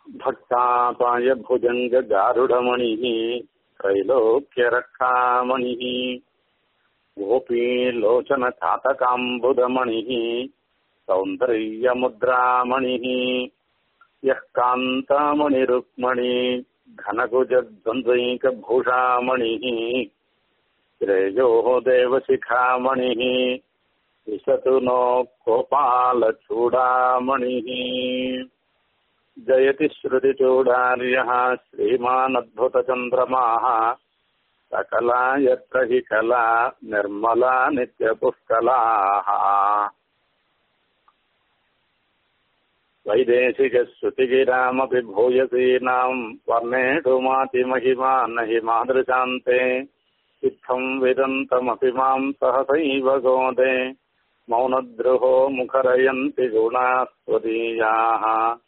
भक्तापाय भुजङ्गगारुडमणिः त्रैलोक्यरक्षामणिः गोपीलोचनचातकाम्बुदमणिः सौन्दर्यमुद्रामणिः यः कान्तामणिरुक्मणि घनकुजद्वन्द्वैकभूषामणिः श्रेयोः देवशिखामणिः विशतु नो गोपालचूडामणिः जयति श्रुतिचूडार्यः श्रीमानद्भुतचन्द्रमाः सकला यत्र हि कला निर्मला नित्यपुष्कलाः वैदेशिकश्रुतिगिरामपि भूयसीनाम् वर्णेषु मातिमहिमा न हि मादृशान्ते इत्थम् विदन्तमपि माम् सहसैव गोदे मौनद्रुहो मुखरयन्ति गुणास्त्वदीयाः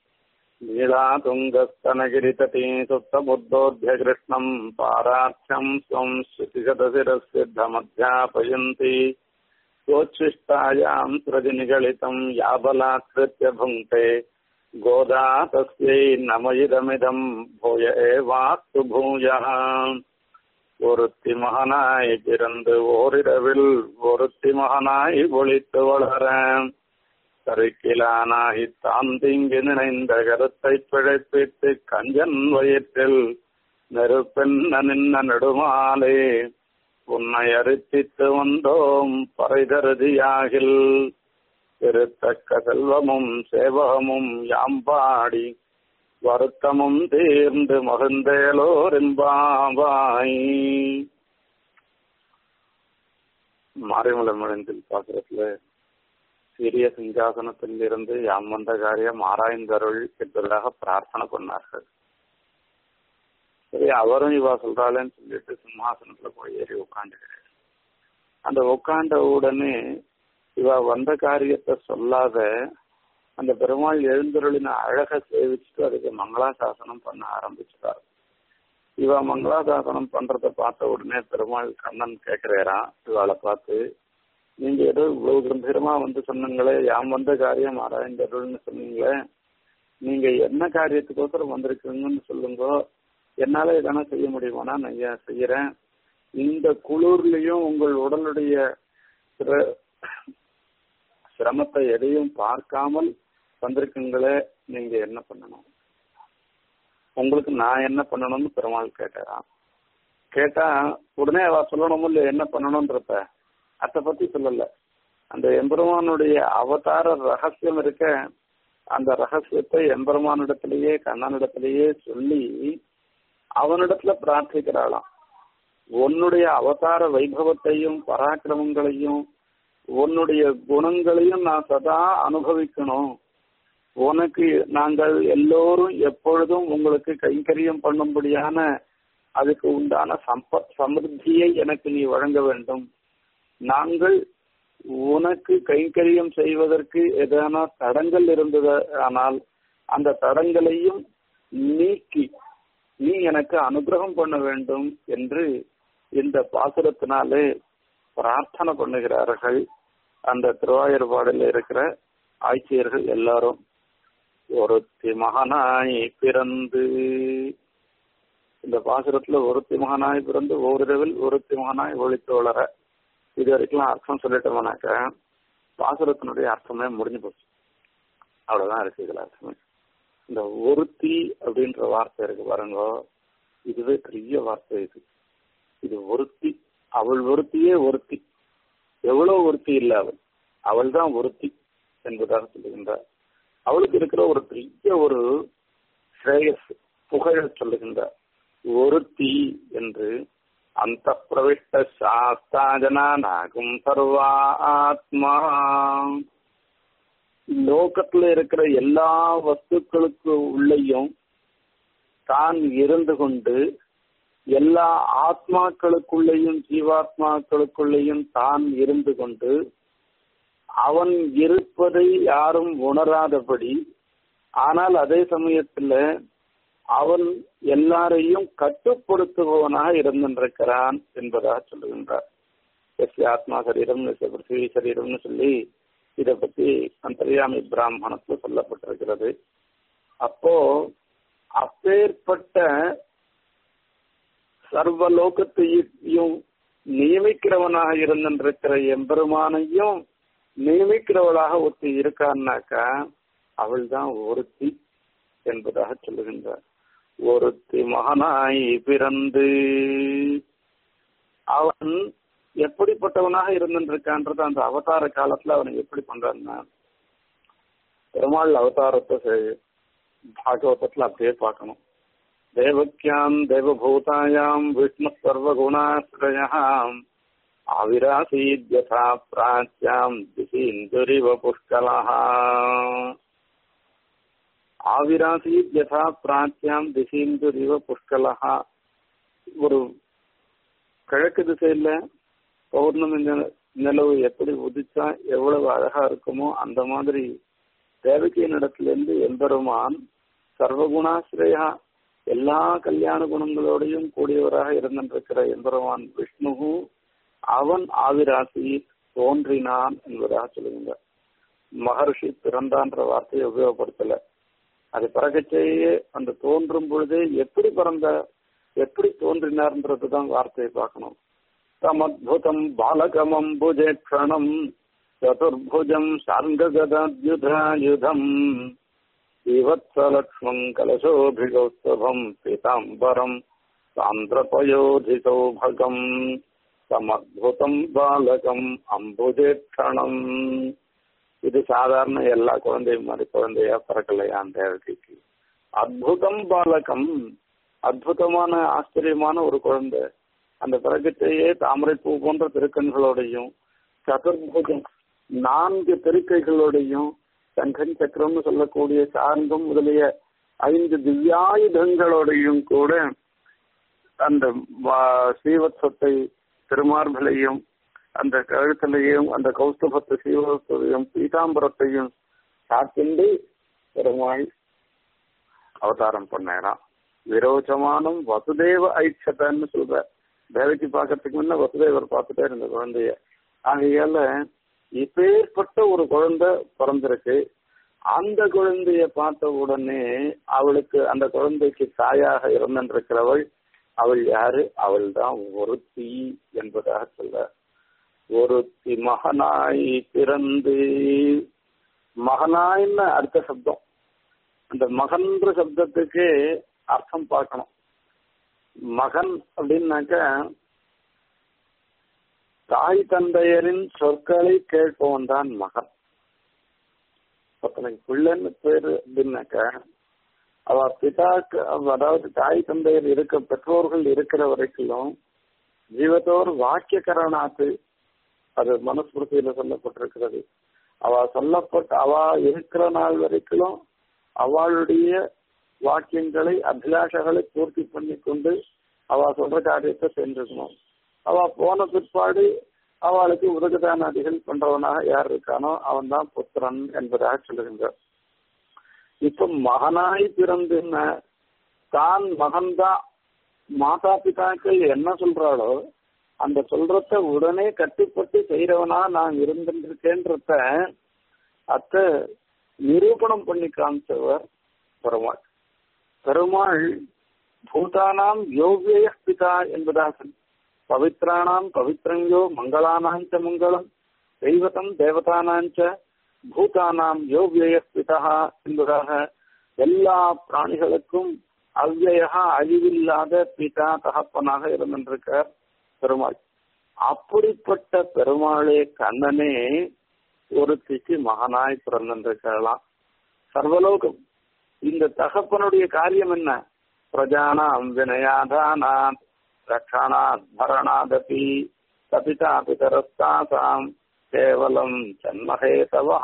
नीलातुङ्गस्तनगिरितटी सुप्तबुद्धोऽध्य कृष्णम् पारार्थ्यम् स्वम् श्रुतिशतशिरसिद्धमध्यापयन्ति सोच्छिष्टायाम् सृजनिगलितम् याबलाकृत्य भुङ्क्ते गोदा तस्यै नमयिदमिदम् भूय एवास्तु भूयः ஒருத்தி மகனாய் பிறந்து ஓரிரவில் ஒருத்தி மகனாய் ஒளித்து வளர கருக்கிலானாகி தாம் தீங்கு நினைந்த கருத்தை பிழைப்பித்து கஞ்சன் வயிற்றில் நெருப்பென்ன நின்ன நெடுமாலே உன்னை அரித்தித்து வந்தோம் பறைதருதியாகில் திருத்தக்க செல்வமும் சேவகமும் யாம்பாடி வருத்தமும் தீர்ந்து மகிழ்ந்தேலோரிம்பாவாய் மாரிமலை மழந்தில் பாசுரத்துல சிறிய சிங்காசனத்தில் இருந்து யாம் வந்த காரியம் ஆராய்ந்தருள் என்பதாக பிரார்த்தனை பண்ணார்கள் சரி அவரும் இவா சொல்றாளேன்னு சொல்லிட்டு சிம்மாசனத்துல போய் ஏறி உட்காந்துக்கிறார் அந்த உட்காண்ட உடனே இவ வந்த காரியத்தை சொல்லாத அந்த பெருமாள் எழுந்தருளின அழக சேவிச்சுட்டு அதுக்கு மங்களாசாசனம் பண்ண ஆரம்பிச்சுட்டார் இவ மங்களாசாசனம் பண்றத பார்த்த உடனே பெருமாள் கண்ணன் கேட்கிறாராம் இவாளை பார்த்து நீங்க ஏதோ இவ்வளவு கம்பீரமா வந்து சொன்னீங்களே யாம் வந்த காரியம் ஆராய்ந்தருள்னு சொன்னீங்களே நீங்க என்ன காரியத்துக்கோசரம் வந்திருக்கீங்கன்னு சொல்லுங்க என்னால எதனா செய்ய முடியுமானா நான் செய்யறேன் இந்த குளிர்லயும் உங்கள் உடலுடைய சிரமத்தை எதையும் பார்க்காமல் வந்திருக்குங்களே நீங்க என்ன பண்ணணும் உங்களுக்கு நான் என்ன பண்ணணும்னு பெருமாள் கேட்டாராம் கேட்டா உடனே அவ சொல்லணும் இல்ல என்ன பண்ணணும்ன்றப்ப அதை பத்தி சொல்லல அந்த எம்பெருமானுடைய அவதார ரகசியம் இருக்க அந்த ரகசியத்தை எம்பெருமானிடத்திலேயே கண்ணனிடத்திலேயே சொல்லி அவனிடத்துல பிரார்த்திக்கிறாளாம் உன்னுடைய அவதார வைபவத்தையும் பராக்கிரமங்களையும் உன்னுடைய குணங்களையும் நான் சதா அனுபவிக்கணும் உனக்கு நாங்கள் எல்லோரும் எப்பொழுதும் உங்களுக்கு கைங்கரியம் பண்ணும்படியான அதுக்கு உண்டான சம்ப சமிருத்தியை எனக்கு நீ வழங்க வேண்டும் நாங்கள் உனக்கு கைங்கரியம் செய்வதற்கு எதான தடங்கள் இருந்தது ஆனால் அந்த தடங்களையும் நீக்கி நீ எனக்கு அனுகிரகம் பண்ண வேண்டும் என்று இந்த பாசுரத்தினாலே பிரார்த்தனை பண்ணுகிறார்கள் அந்த திருவாயூர்பாடில் இருக்கிற ஆட்சியர்கள் எல்லாரும் ஒருத்தி மகனாய் பிறந்து இந்த பாசுரத்துல ஒருத்தி மகனாய் பிறந்து ஓரிரவில் ஒருத்தி மகனாய் ஒழித்து வளர இது வரைக்கும் அர்த்தம் சொல்லிட்டோம்னாக்க பாசுரத்தினுடைய அர்த்தமே முடிஞ்சு போச்சு அவ்வளவுதான் இருக்கு இதுல அர்த்தமே இந்த ஒருத்தி அப்படின்ற வார்த்தை இருக்கு பாருங்க இதுவே பெரிய வார்த்தை இது இது ஒருத்தி அவள் ஒருத்தியே ஒருத்தி எவ்வளவு ஒருத்தி இல்ல அவள் அவள் தான் ஒருத்தி என்பதாக சொல்லுகின்றார் அவளுக்கு இருக்கிற ஒரு பெரிய ஒரு ஸ்ரேயஸ் புகழ சொல்லுகின்றார் ஒருத்தி என்று அந்த பிரவிஷ்ட சாஸ்தாஜனாகும் சர்வா ஆத்மா லோகத்துல இருக்கிற எல்லா வஸ்துக்களுக்கு உள்ளேயும் தான் இருந்து கொண்டு எல்லா ஆத்மாக்களுக்குள்ளேயும் ஜீவாத்மாக்களுக்குள்ளேயும் தான் இருந்து கொண்டு அவன் இருப்பதை யாரும் உணராதபடி ஆனால் அதே சமயத்துல அவன் எல்லாரையும் கட்டுப்படுத்துபவனாக இருந்திருக்கிறான் என்பதாக சொல்லுகின்றார் எஸ் ஆத்மா சரீரம் எஸ் பிருத்திவி சரீரம்னு சொல்லி இதை பத்தி அந்தரியாமி பிராமணத்துல சொல்லப்பட்டிருக்கிறது அப்போ அப்பேற்பட்ட சர்வலோகத்தையும் நியமிக்கிறவனாக இருந்திருக்கிற எம்பெருமானையும் நியமிக்கிறவளாக ஒருத்தி இருக்கான்னாக்கா அவள் தான் ஒருத்தி என்பதாக சொல்லுகின்றார் ஒருத்தி மகனாய் பிறந்து அவன் எப்படிப்பட்டவனாக இருந்திருக்கான்றது அந்த அவதார காலத்துல அவன் எப்படி பண்றான்னா பெருமாள் அவதாரத்தை பாகவதத்துல அப்படியே பார்க்கணும் தேவக்கியாம் தேவபூதாயாம் விஷ்ணு சர்வகுணாசிரயாம் ஆவிராசீத் யதா பிராச்யாம் திசீந்துரிவ புஷ்கலः ஆவிராசீத் யதா பிராச்யாம் திசீந்துரிவ புஷ்கலः ஒரு கிழக்கு திசையில பௌர்ணமி நிலவு எப்படி உதிச்சா எவ்வளவு அழகா இருக்குமோ அந்த மாதிரி தேவகியின் இடத்துல இருந்து எம்பெருமான் சர்வகுணாசிரயா எல்லா கல்யாண குணங்களோடையும் கூடியவராக இருந்திருக்கிற எம்பெருமான் விஷ்ணுகு அவன் ஆவிராசி தோன்றினான் என்பதாக சொல்லுங்க மகர்ஷி பிறந்தான்ற வார்த்தையை உபயோகப்படுத்தல அது பிறகச்சேயே அந்த தோன்றும் பொழுதே எப்படி பிறந்த எப்படி தோன்றினார்ன்றதுதான் வார்த்தையை பார்க்கணும் தமத்புதம் பாலகமம் புஜேக்ஷணம் சதுர்புஜம் சார்ககதாயுதாயுதம் ஸ்ரீவத்சலக்ஷ்மம் கலசோபிகௌஸ்தவம் பீதாம்பரம் சாந்திரபயோதிசௌபகம் சமத்புதம் பாலகம் அம்புஜேக்ஷணம் இது சாதாரண எல்லா குழந்தையும் மாதிரி குழந்தையா பிறக்கலையா அந்த தேவதைக்கு அற்புதம் பாலகம் அற்புதமான ஆச்சரியமான ஒரு குழந்தை அந்த பிறகத்தையே தாமரைப்பூ போன்ற திருக்கண்களோடையும் சதுர்புஜம் நான்கு திருக்கைகளோடையும் சங்கன் சக்கரம்னு சொல்லக்கூடிய சார்ந்தம் முதலிய ஐந்து திவ்யாயுதங்களோடையும் கூட அந்த ஸ்ரீவத்சத்தை திருமார்பலையும் அந்த கழுத்திலையும் அந்த கௌஸ்தபத்தை சீவத்தையும் பீதாம்பரத்தையும் சாத்திண்டு பெருமாள் அவதாரம் பண்ணாராம் விரோச்சமானம் வசுதேவ ஐட்சதன்னு சொல்ற தேவகி பார்க்கறதுக்கு முன்ன வசுதேவர் பார்த்துட்டே இருந்த குழந்தைய ஆகையால இப்பேற்பட்ட ஒரு குழந்தை பிறந்திருக்கு அந்த குழந்தைய பார்த்த உடனே அவளுக்கு அந்த குழந்தைக்கு தாயாக இருந்திருக்கிறவள் அவள் யாரு அவள் தான் ஒருத்தி என்பதாக சொல்ல ஒருத்தி மகனாய் பிறந்து மகனாயின்னு அர்த்த சப்தம் அந்த மகன்ற சப்தத்துக்கு அர்த்தம் பார்க்கணும் மகன் அப்படின்னாக்க தாய் தந்தையரின் சொற்களை கேட்பவன் தான் மகன் ஒருத்தனுக்கு பிள்ளைன்னு பேரு அப்படின்னாக்க அவ பிதாக்கு அதாவது தாய் தந்தையர் இருக்க பெற்றோர்கள் இருக்கிற வரைக்கும் ஜீவத்தோர் வாக்கியகரணாத்து அது மனுஸ்மிருதியில சொல்லப்பட்டிருக்கிறது அவ சொல்லப்பட்ட அவ இருக்கிற நாள் வரைக்கும் அவளுடைய வாக்கியங்களை அபிலாஷங்களை பூர்த்தி பண்ணி கொண்டு அவ சொல்ற காரியத்தை செஞ்சிருக்கணும் அவ போன பிற்பாடு அவளுக்கு உதகதானாதிகள் பண்றவனாக யார் இருக்கானோ அவன் தான் புத்திரன் என்பதாக சொல்லுகின்றார் இப்ப மகனாய் பிறந்துன்னா தான் மகன்தான் மாதா பிதாக்கள் என்ன சொல்றாளோ அந்த சொல்றத உடனே கட்டுப்பட்டு செய்யறவனா நான் இருந்திருக்கேன்றத அத்த நிரூபணம் பண்ணி காமிச்சவர் பெருமாள் பெருமாள் பூதானாம் யோகிய பிதா என்பதாக பவித்ராணாம் பவித்ரங்கோ மங்களானாஞ்ச மங்களம் தெய்வத்தம் தேவதானாஞ்ச பூதானாம் யோகிய பிதா என்பதாக எல்லா பிராணிகளுக்கும் அவ்வியா அழிவில்லாத பிதா தகப்பனாக இருந்திருக்கார் பெருமாள் அப்படிப்பட்ட பெருமாளே கண்ணனே ஒருத்திக்கு மகனாய் பிறந்திருக்கலாம் சர்வலோகம் இந்த தகப்பனுடைய காரியம் என்ன பிரஜானாம் வினயாதானாத் ரக்ஷானாத் பரணாதபி சபிதா பிதரஸ்தாசாம் கேவலம் ஜன்மஹேதவா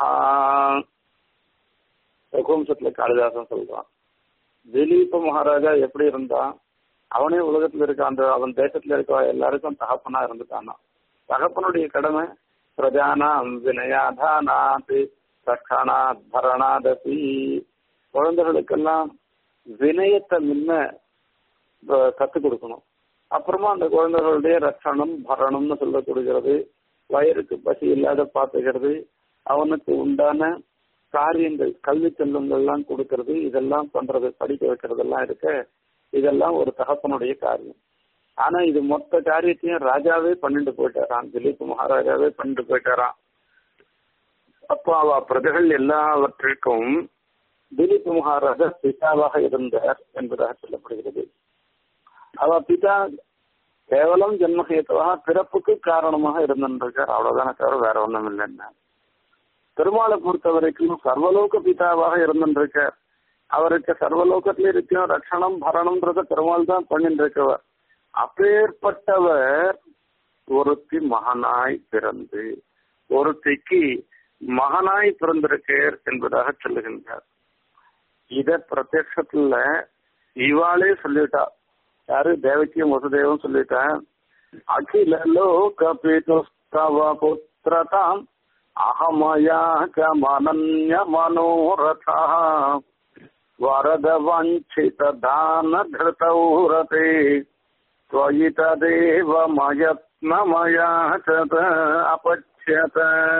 ரகுவம்சத்துல காளிதாசன் சொல்றான் திலீப மகாராஜா எப்படி இருந்தான் அவனே உலகத்துல இருக்க அந்த அவன் தேசத்துல இருக்க எல்லாருக்கும் தகப்பனா இருந்துட்டானா தகப்பனுடைய கடமை பிரஜானாம் வினயாதானாத் ரக்ஷானாத் பரணாதபி குழந்தைகளுக்கெல்லாம் வினயத்தை முன்ன கத்துக் கொடுக்கணும் அப்புறமா அந்த குழந்தைகளுடைய ரட்சணம் பரணம்னு சொல்லப்படுகிறது வயிறுக்கு பசி இல்லாத பார்த்துக்கிறது அவனுக்கு உண்டான காரியங்கள் கல்வி செல்வங்கள்லாம் கொடுக்கறது இதெல்லாம் பண்றது படிக்க வைக்கிறதெல்லாம் இருக்க இதெல்லாம் ஒரு தகப்பனுடைய காரியம் ஆனா இது மொத்த காரியத்தையும் ராஜாவே பண்ணிட்டு போயிட்டாராம் திலீப் மகாராஜாவே பண்ணிட்டு போயிட்டாராம் அப்போ அவ பிரஜைகள் எல்லாவற்றிற்கும் திலீப் மகாராஜா பிதாவாக இருந்தார் என்பதாக சொல்லப்படுகிறது அவ பிதா கேவலம் ஜென்மஹேத்துவாக பிறப்புக்கு காரணமாக இருந்திருக்கார் அவ்வளவுதானே தவிர வேற ஒண்ணும் இல்லைன்னா பெருமாளை பொறுத்த வரைக்கும் சர்வலோக பிதாவாக இருந்திருக்கார் அவருக்கு சர்வலோகத்துல இருக்கும் ரட்சணம் பரணம்ன்றத பெருமாள் தான் பண்ணிட்டு இருக்கவர் அப்பேற்பட்டவர் ஒருத்தி மகனாய் பிறந்து ஒருத்திக்கு மகனாய் பிறந்திருக்கார் என்பதாக சொல்லுகின்றார் இத பிரத்யத்துல இவாளே சொல்லிட்டா யாரு தேவக்கியும் வசுதேவம் சொல்லிட்டா அகில லோக பீதுஸ்தவ புத்திரதாம் அகமயா கமனன்ய மனோரதா வரத வஞ்சித தான திருதௌரதே त्वयि तदेव मयत्नमया च अपच्यत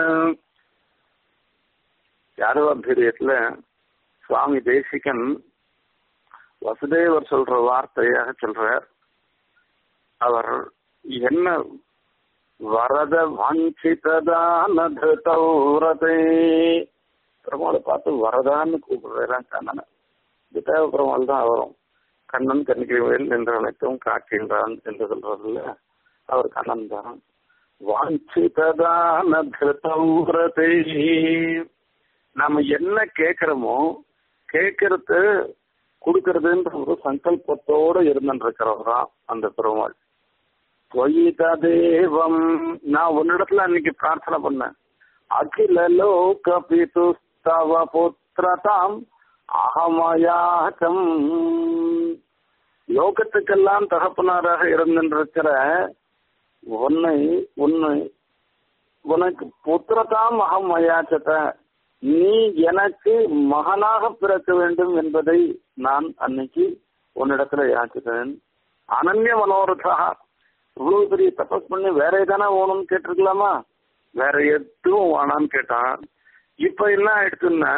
யாதவாபிரியத்துல சுவாமி தேசிகன் வசுதேவர் சொல்ற வார்த்தையாக சொல்றார் அவர் என்ன வரத வாஞ்சிததான திருதௌரதே பெருமாளை பார்த்து வரதான்னு கூப்பிடுறான் கண்ணனை இது தேவ பெருமாள் தான் வரும் கண்ணன் கண்ணிக்கையில் நின்று அனைத்தும் காக்கின்றான் என்று சொல்றதுல அவர் கண்ணன் தான் வாஞ்சிததான திருதௌரதே நாம என்ன கேட்கிறோமோ கேட்கறது கொடுக்கறதுன்ற ஒரு சங்கல்பத்தோட இருந்துருக்கிறவராம் அந்த பெருமாள் பொய்தா தேவம் நான் உன்னிடத்துல அன்னைக்கு பிரார்த்தனை பண்ணேன் அகில லோக பிதுஸ்தவ புத்திரதாம் அகமயாச்சம் லோகத்துக்கெல்லாம் தகப்பனாராக இருந்திருக்கிற உன்னை உன்னை உனக்கு புத்திரதாம் அகம் மயாச்சத நீ எனக்கு மகனாக பிறக்க வேண்டும் என்பதை நான் அன்னைக்கு உன்னிடத்துல யாச்சித்தேன் அனன்ய மனோரதா இவ்வளவு பெரிய தபஸ் பண்ணி வேற எதானா வேணும்னு கேட்டிருக்கலாமா வேற எதுவும் வேணான்னு கேட்டான் இப்ப என்ன ஆயிடுச்சுன்னா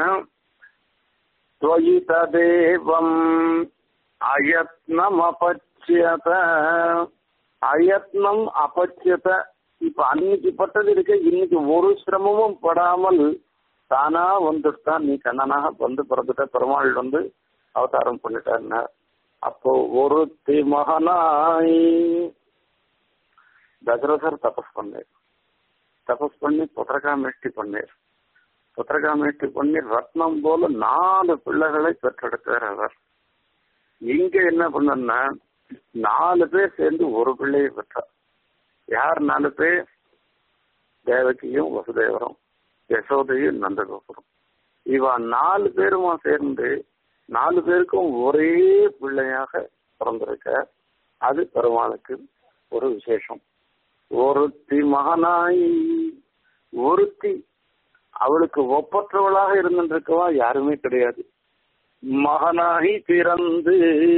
त्वयितदेवम् அயத்னம் அபச்சியத அயத்னம் அபச்சியத இப்ப அன்னைக்கு பட்டது இருக்க இன்னைக்கு ஒரு சிரமமும் படாமல் தானா வந்துட்டான் நீ கண்ணனாக வந்து பிறந்துட்ட பெருமாள் வந்து அவதாரம் பண்ணிட்டாருன்னா அப்போ ஒரு மகனாய் தசரதர் தபஸ் பண்ணார் தபஸ் பண்ணி புத்திரகாமேஷ்டி பண்ணார் புத்திரகாமேஷ்டி பண்ணி ரத்னம் போல நாலு பிள்ளைகளை பெற்றெடுத்தார் அவர் இங்க என்ன பண்ணா நாலு பேர் சேர்ந்து ஒரு பிள்ளையை பெற்றார் யார் நாலு பேர் தேவகியும் வசுதேவரும் யசோதையும் நந்தகோபுரம் இவ நாலு பேருமா சேர்ந்து நாலு பேருக்கும் ஒரே பிள்ளையாக பிறந்திருக்க அது பெருமாளுக்கு ஒரு விசேஷம் ஒருத்தி மகனாய் ஒருத்தி அவளுக்கு ஒப்பற்றவளாக இருந்திருக்கவா யாருமே கிடையாது மகனாகி பிறந்து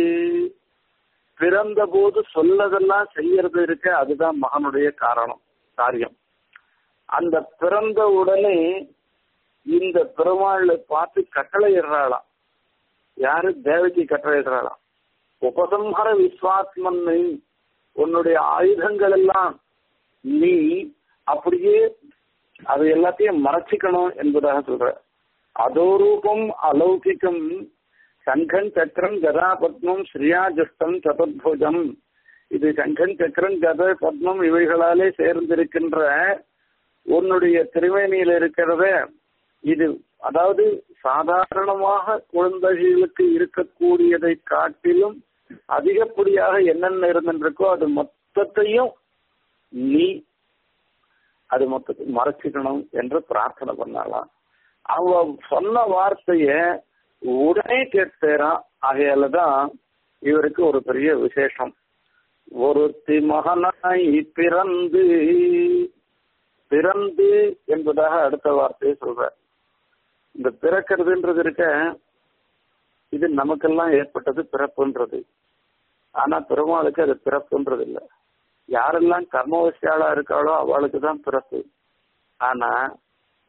பிறந்த போது சொல்லதெல்லாம் செய்யறது இருக்க அதுதான் மகனுடைய காரணம் காரியம் அந்த பிறந்த உடனே இந்த பெருமாளை பார்த்து கட்டளையிடுறாளாம் யாரு தேவகி கட்டளையிடுறாளாம் உபசம்ஹர விஸ்வாத்மன்னை உன்னுடைய ஆயுதங்கள் எல்லாம் நீ அப்படியே அது எல்லாத்தையும் மறைச்சிக்கணும் என்பதாக சொல்ற அதோரூபம் அலௌகிகம் சங்கன் சக்கரம் கதா பத்மம் ஸ்ரீயாஜஸ்தம் சதுர்புஜம் இது சங்கன் சக்கரம் கத பத்மம் இவைகளாலே சேர்ந்திருக்கின்ற உன்னுடைய திருமேனியில் இருக்கிறத இது அதாவது சாதாரணமாக குழந்தைகளுக்கு இருக்கக்கூடியதை காட்டிலும் அதிகப்படியாக என்னென்ன இருந்திருக்கோ அது மொத்தத்தையும் நீ அது மொத்தத்தை மறைச்சிக்கணும் என்று பிரார்த்தனை பண்ணாலாம் அவ சொன்ன வார்த்தைய உடனே கேட்டாராம் ஆகையாலதான் இவருக்கு ஒரு பெரிய விசேஷம் ஒருத்தி மகனாய் பிறந்து பிறந்து என்பதாக அடுத்த வார்த்தையை சொல்ற இந்த பிறக்கிறதுன்றது இருக்க இது நமக்கெல்லாம் ஏற்பட்டது பிறப்புன்றது ஆனா பெருமாளுக்கு அது பிறப்புன்றது இல்லை யாரெல்லாம் கர்மவசியாளா இருக்காளோ அவளுக்கு தான் பிறப்பு ஆனா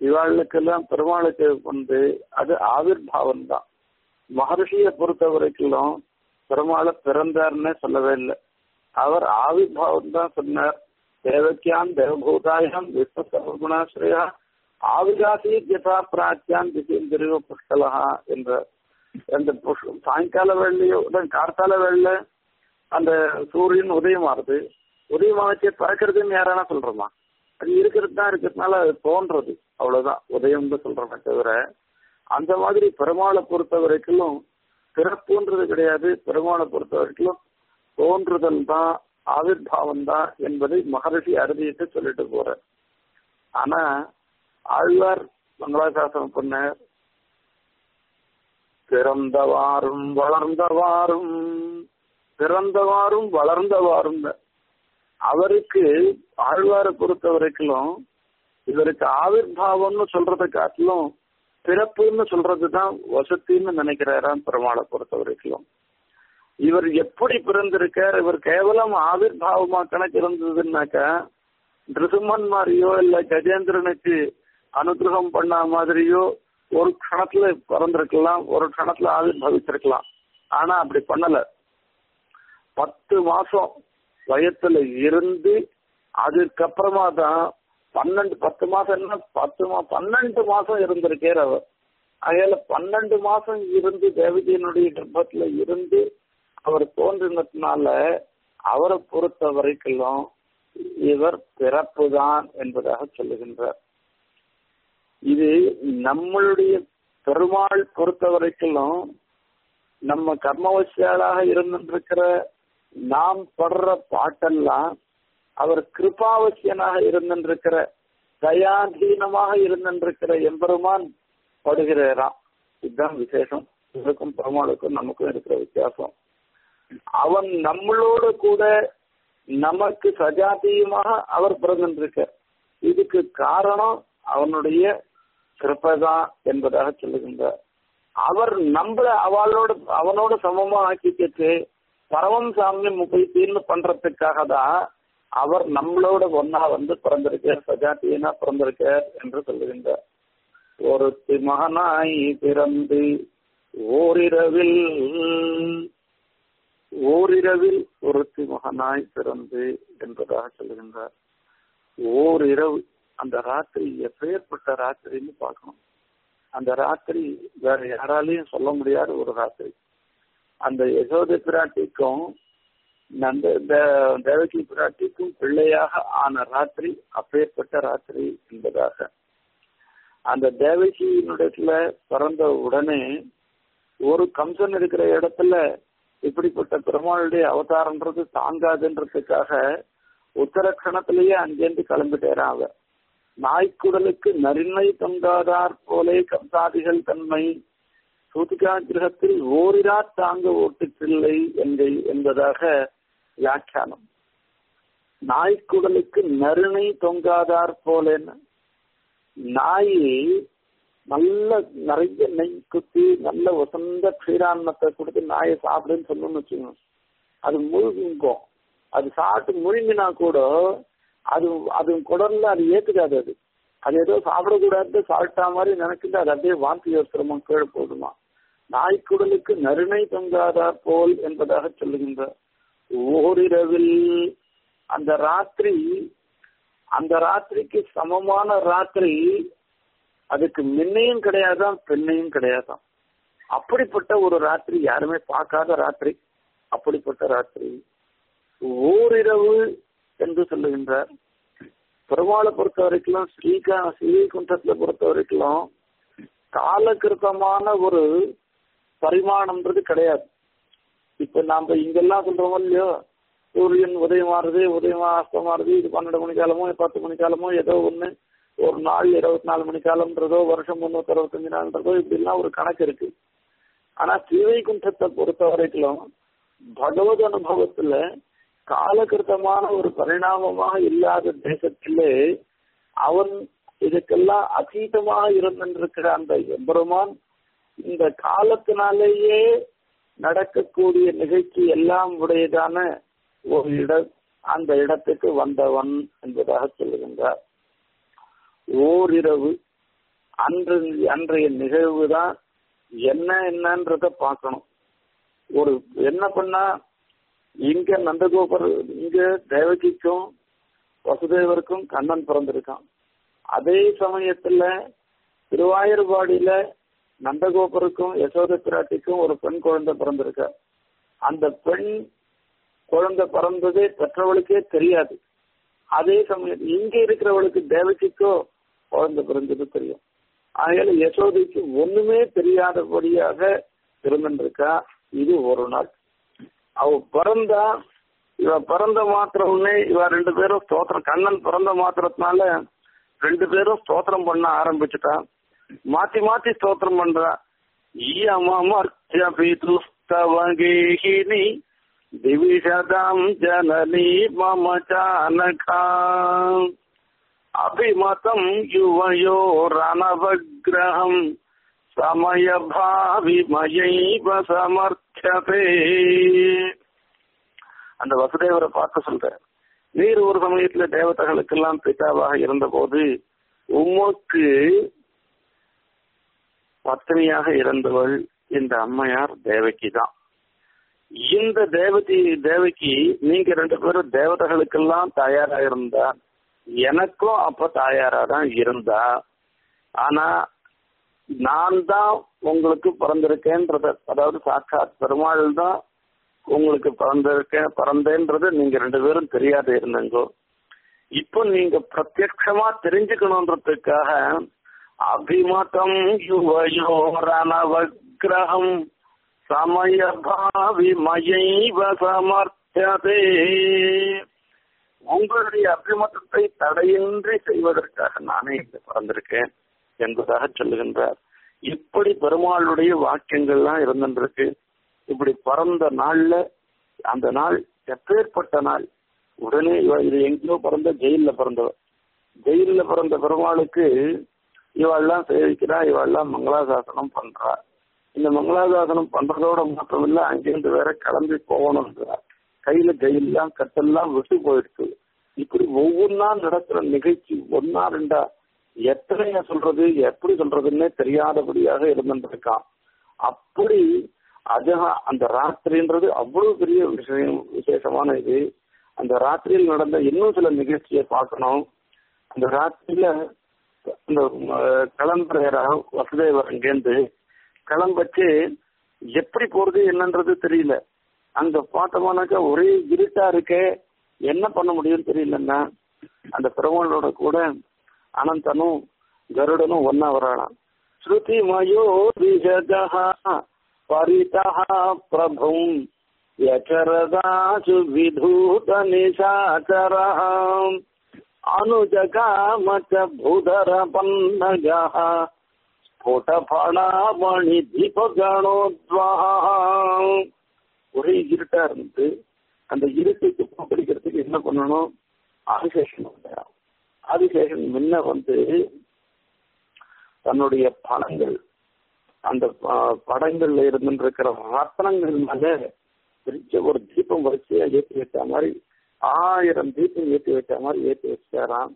இவாளுக்கெல்லாம் பெருமாளுக்கு வந்து அது ஆவிர்வாவம் தான் மகர்ஷியை பொறுத்த வரைக்கும் பெருமாளை பிறந்தார்னே சொல்லவே இல்லை அவர் ஆவிர்வாவம் தான் சொன்னார் தேவக்கியான் தேவபூதாயம் விஸ்வ சர்வகுணாஸ்ரயா ஆவிராசி யதா பிராச்சியான் திசேந்திரியோ புஷ்கலஹா என்ற அந்த புஷ்- சாயங்கால வேளையோ கார்த்தால வேளையில அந்த சூரியன் உதயமாறுது உதயமாகச்சே பிறக்கிறதுன்னு யாரானா சொல்றோமா அது இருக்கிறது தான் இருக்கிறதுனால அது தோன்றது அவ்வளவுதான் உதயம்னு சொல்றோமே தவிர அந்த மாதிரி பெருமாளை பொறுத்த வரைக்கும் பிறப்புன்றது கிடையாது பெருமாளை பொறுத்த வரைக்கும் தோன்றுதல் தான் ஆவிர்வாவம் தான் என்பதை மகரிஷி அறுதியிட்டு சொல்லிட்டு போற ஆனா ஆழ்வார் மங்களாசாசனம் பண்ண பிறந்தவாறும் வளர்ந்தவாறும் பிறந்தவாறும் வளர்ந்தவாறும் அவருக்கு ஆழ்வாரை பொறுத்த வரைக்கும் இவருக்கு ஆவிர்வாவம்னு சொல்றதை காட்டிலும் பிறப்புன்னு சொல்றதுதான் வசத்தின்னு நினைக்கிறாராம் பெருமாளை பொறுத்த வரைக்கும் இவர் எப்படி பிறந்திருக்கார் இவர் கேவலம் ஆவிர்வாவமா கணக்கு இருந்ததுன்னாக்கா நிருசிம்மன் மாதிரியோ இல்ல கஜேந்திரனுக்கு அனுகிரகம் பண்ண மாதிரியோ ஒரு க்ஷணத்துல பிறந்திருக்கலாம் ஒரு க்ஷணத்துல ஆவிர்வவிச்சிருக்கலாம் ஆனா அப்படி பண்ணல பத்து மாசம் வயத்துல இருந்து அதுக்கப்புறமா தான் பன்னெண்டு பத்து மாசம் என்ன பத்து மா பன்னெண்டு மாசம் இருந்திருக்கார் அவர் அதையால பன்னெண்டு மாசம் இருந்து தேவகியனுடைய கர்ப்பத்துல இருந்து அவர் தோன்றினதுனால அவரை பொறுத்த வரைக்கும் இவர் பிறப்புதான் என்பதாக சொல்லுகின்றார் இது நம்மளுடைய பெருமாள் பொறுத்த வரைக்கும் நம்ம கர்மவசியாளாக இருந்திருக்கிற நாம் படுற பாட்டெல்லாம் அவர் கிருபாவசியனாக இருந்திருக்கிற தயாதீனமாக இருந்திருக்கிற எம்பெருமான் படுகிறாராம் இதுதான் விசேஷம் இதுக்கும் பெருமாளுக்கும் நமக்கும் இருக்கிற வித்தியாசம் அவன் நம்மளோட கூட நமக்கு சஜாத்தியமாக அவர் பிறந்திருக்க இதுக்கு காரணம் அவனுடைய கிருப்பைதான் என்பதாக சொல்லுகின்றார் அவர் நம்மள அவளோட அவனோட சமமா ஆக்கிக்கிட்டு பரவம் சாமியம் முப்பைத்தீர்னு பண்றதுக்காக தான் அவர் நம்மளோட ஒன்னா வந்து பிறந்திருக்கார் சஜாத்தியனா பிறந்திருக்கார் என்று சொல்லுகின்றார் ஒருத்தி மகனாய் பிறந்து ஓரிரவில் ஓரிரவில் ஒருத்தி மகனாய் பிறந்து என்பதாக சொல்லுகின்றார் ஓரிரவு அந்த ராத்திரி எப்பேற்பட்ட ராத்திரின்னு பார்க்கணும் அந்த ராத்திரி வேற யாராலையும் சொல்ல முடியாத ஒரு ராத்திரி அந்த யசோதை பிராட்டிக்கும் நந்த தே- தேவகி பிராட்டிக்கும் பிள்ளையாக ஆன ராத்திரி அப்பேற்பட்ட ராத்திரி என்பதாக அந்த தேவகியினுடைய பிறந்த உடனே ஒரு கம்சன் இருக்கிற இடத்துல இப்படிப்பட்ட பெருமாளுடைய அவதாரம்ன்றது தாங்காதுன்றதுக்காக உத்தரக்கணத்திலேயே அங்கேருந்து கிளம்பிட்டேறான் அவ நாய்க்குடலுக்கு நரிமை தொங்காதார் போலே கம்சாதிகள் தன்மை சூதிகா கிரகத்தில் ஓரிரா தாங்க ஓட்டுச்சில்லை என்கை என்பதாக வியாக்கியானம் நாய்க்குடலுக்கு நறுணை தொங்காதார் போலேன்னு நாய் நல்ல நிறைய நெய் குத்தி நல்ல வசந்த க்ஷீரான்னத்தை கொடுத்து நாயை சாப்பிடுன்னு சொல்லணும்னு வச்சுக்கோங்க அது முழுங்கும் அது சாப்பிட்டு முழுங்கினா கூட அது அது குடல்ல அது ஏத்துக்காது அது அது ஏதோ சாப்பிடக்கூடாது சாப்பிட்டா மாதிரி நினைக்கிட்டு அது அப்படியே வாந்தி யோசிரமா கீழே போதுமா நாய்க்குடலுக்கு நறுணை தொங்காதார் போல் என்பதாக சொல்லுகின்ற ஓரிரவில் அந்த ராத்திரி அந்த ராத்திரிக்கு சமமான ராத்திரி அதுக்கு முன்னையும் கிடையாதான் பெண்ணையும் கிடையாதான் அப்படிப்பட்ட ஒரு ராத்திரி யாருமே பார்க்காத ராத்திரி அப்படிப்பட்ட ராத்திரி ஓரிரவு என்று சொல்லுகின்றார் பெருமாளை பொறுத்த வரைக்கும் ஸ்ரீகா ஸ்ரீகுண்டத்துல பொறுத்த வரைக்கும் காலகிருத்தமான ஒரு பரிமாணம்ன்றது கிடையாது இப்ப நாம இங்கெல்லாம் சொல்றோமோ இல்லையோ சூரியன் உதயமாறுது உதயமா அஸ்தமாறுது இது பன்னெண்டு மணி காலமோ பத்து மணி காலமோ ஏதோ ஒண்ணு ஒரு நாள் இருபத்தி நாலு மணி காலம்ன்றதோ வருஷம் முன்னூத்தி அறுபத்தஞ்சு நாள்ன்றதோ இப்படிலாம் ஒரு கணக்கு இருக்கு ஆனா ஸ்ரீவைகுண்டத்தை பொறுத்த வரைக்கும் பகவத் அனுபவத்துல காலகிருத்தமான ஒரு பரிணாமமாக இல்லாத தேசத்திலே அவன் இதுக்கெல்லாம் அதீதமாக இருந்திருக்கிற அந்த எம்பெருமான் இந்த காலத்தினாலேயே நடக்கக்கூடிய நிகழ்ச்சி எல்லாம் உடையதான ஒரு இட அந்த இடத்துக்கு வந்தவன் என்பதாக சொல்லுகின்றார் ஓரிரவு அன்று அன்றைய நிகழ்வு தான் என்ன என்னன்றத பார்க்கணும் ஒரு என்ன பண்ணா இங்க நந்தகோபர் இங்க தேவகிக்கும் வசுதேவருக்கும் கண்ணன் பிறந்திருக்கான் அதே சமயத்துல திருவாயூர்பாடியில நந்தகோபருக்கும் யசோத பிராட்டிக்கும் ஒரு பெண் குழந்தை பிறந்திருக்க அந்த பெண் குழந்தை பிறந்ததே பெற்றவளுக்கே தெரியாது அதே சமயம் இங்க இருக்கிறவளுக்கு தேவகிக்கோ குழந்தை பிறந்தது தெரியும் ஆகையால யசோதைக்கு ஒண்ணுமே தெரியாதபடியாக இருந்திருக்கா இது ஒரு நாள் அவ பிறந்தா இவ பிறந்த மாத்திரம்னே இவ ரெண்டு பேரும் ஸ்தோத்திரம் கண்ணன் பிறந்த மாத்திரத்தினால ரெண்டு பேரும் ஸ்தோத்திரம் பண்ண ஆரம்பிச்சுட்டா மாத்தி மாத்தி ஸ்தோத்திரம் பண்றா ஈயமர்த்தியபிதுஸ்தவகேகினி திவிஷதாம் ஜனனி மம சானகாம் அபிமதம் யுவயோ ரணவகிரகம் சமயபாவிமயைவ சமர்த்ததே அந்த வசுதேவரை பார்க்க சொல்ற நீர் ஒரு சமயத்துல தேவதைகளுக்கெல்லாம் பிதாவாக இருந்தபோது உமக்கு பத்னியாக இருந்தவள் இந்த அம்மையார் தேவகி தான் இந்த தேவதி தேவகி நீங்க ரெண்டு பேரும் தேவதைகளுக்கெல்லாம் தாயாரா இருந்தா எனக்கும் அப்ப தாயாரா தான் இருந்தா ஆனா நான் தான் உங்களுக்கு பிறந்திருக்கேன்றத அதாவது சாட்சாத் பெருமாள் தான் உங்களுக்கு பிறந்திருக்கேன் பிறந்தேன்றது நீங்க ரெண்டு பேரும் தெரியாத இருந்தங்கோ இப்போ நீங்க பிரத்யட்சமா தெரிஞ்சுக்கணுன்றதுக்காக அபிமதம் யுவயோ ரணவகிரகம் சமயபாவி மயைவ சமர்த்ததே உங்களுடைய அபிமதத்தை தடையின்றி செய்வதற்காக நானே இங்க பிறந்திருக்கேன் என்பதாக சொல்லுகின்றார் இப்படி பெருமாளுடைய வாக்கியங்கள்லாம் இருந்துருக்கு இப்படி பிறந்த நாள்ல அந்த நாள் எப்பேற்பட்ட நாள் உடனே இவ இது எங்கேயோ பிறந்த ஜெயில பிறந்தவ ஜெயில பிறந்த பெருமாளுக்கு இவெல்லாம் சேவிக்கிறா இவெல்லாம் மங்களாசாசனம் பண்றா இந்த மங்களாசாசனம் பண்றதோட மாத்திரம் இல்ல அங்கிருந்து வேற கிளம்பி போகணும்ன்றா கையில ஜெயிலாம் கட்டெல்லாம் விட்டு போயிடுச்சு இப்படி ஒவ்வொன்னா நடக்கிற நிகழ்ச்சி ஒன்னா ரெண்டா எத்தனைய சொல்றது எப்படி சொல்றதுன்னே தெரியாதபடியாக இருந்திருக்கான் அப்படி அஜகா அந்த ராத்திரின்றது அவ்வளவு பெரிய விஷயம் விசேஷமான இது அந்த ராத்திரியில் நடந்த இன்னும் சில நிகழ்ச்சியை பார்க்கணும் அந்த ராத்திரியில அந்த கிளம்புறாரா வசுதேவர் அங்கேருந்து கிளம்பச்சு எப்படி போறது என்னன்றது தெரியல அங்க பார்த்தோம்னாக்கா ஒரே இருட்டா இருக்கே என்ன பண்ண முடியும்னு தெரியலன்னா அந்த பெருமாளோட கூட அனந்தனும் கருடனும் ஒன்னா வராளாம் ஸ்ருதி மயோ விஜகா பரிதா பிரபும் யச்சரதாசு விதூத நிசாச்சரம் அனுஜகாமச்ச பூதர பன்னகா ஸ்போட்டபணாமணி தீபகணோத்வஹா ஒரே இருட்டா இருந்து அந்த இருட்டுக்கு படிக்கிறதுக்கு என்ன பண்ணணும் ஆதிசேஷன் வந்தாராம் ஆதிசேஷன் முன்ன வந்து தன்னுடைய படங்கள் அந்த படங்கள்ல இருந்துருக்கிற ரத்னங்கள் மேல பெரிய ஒரு தீபம் வரிசையா ஏற்றி வச்ச மாதிரி ஆயிரம் தீபம் ஏற்றி வச்ச மாதிரி ஏற்றி வச்சாராம்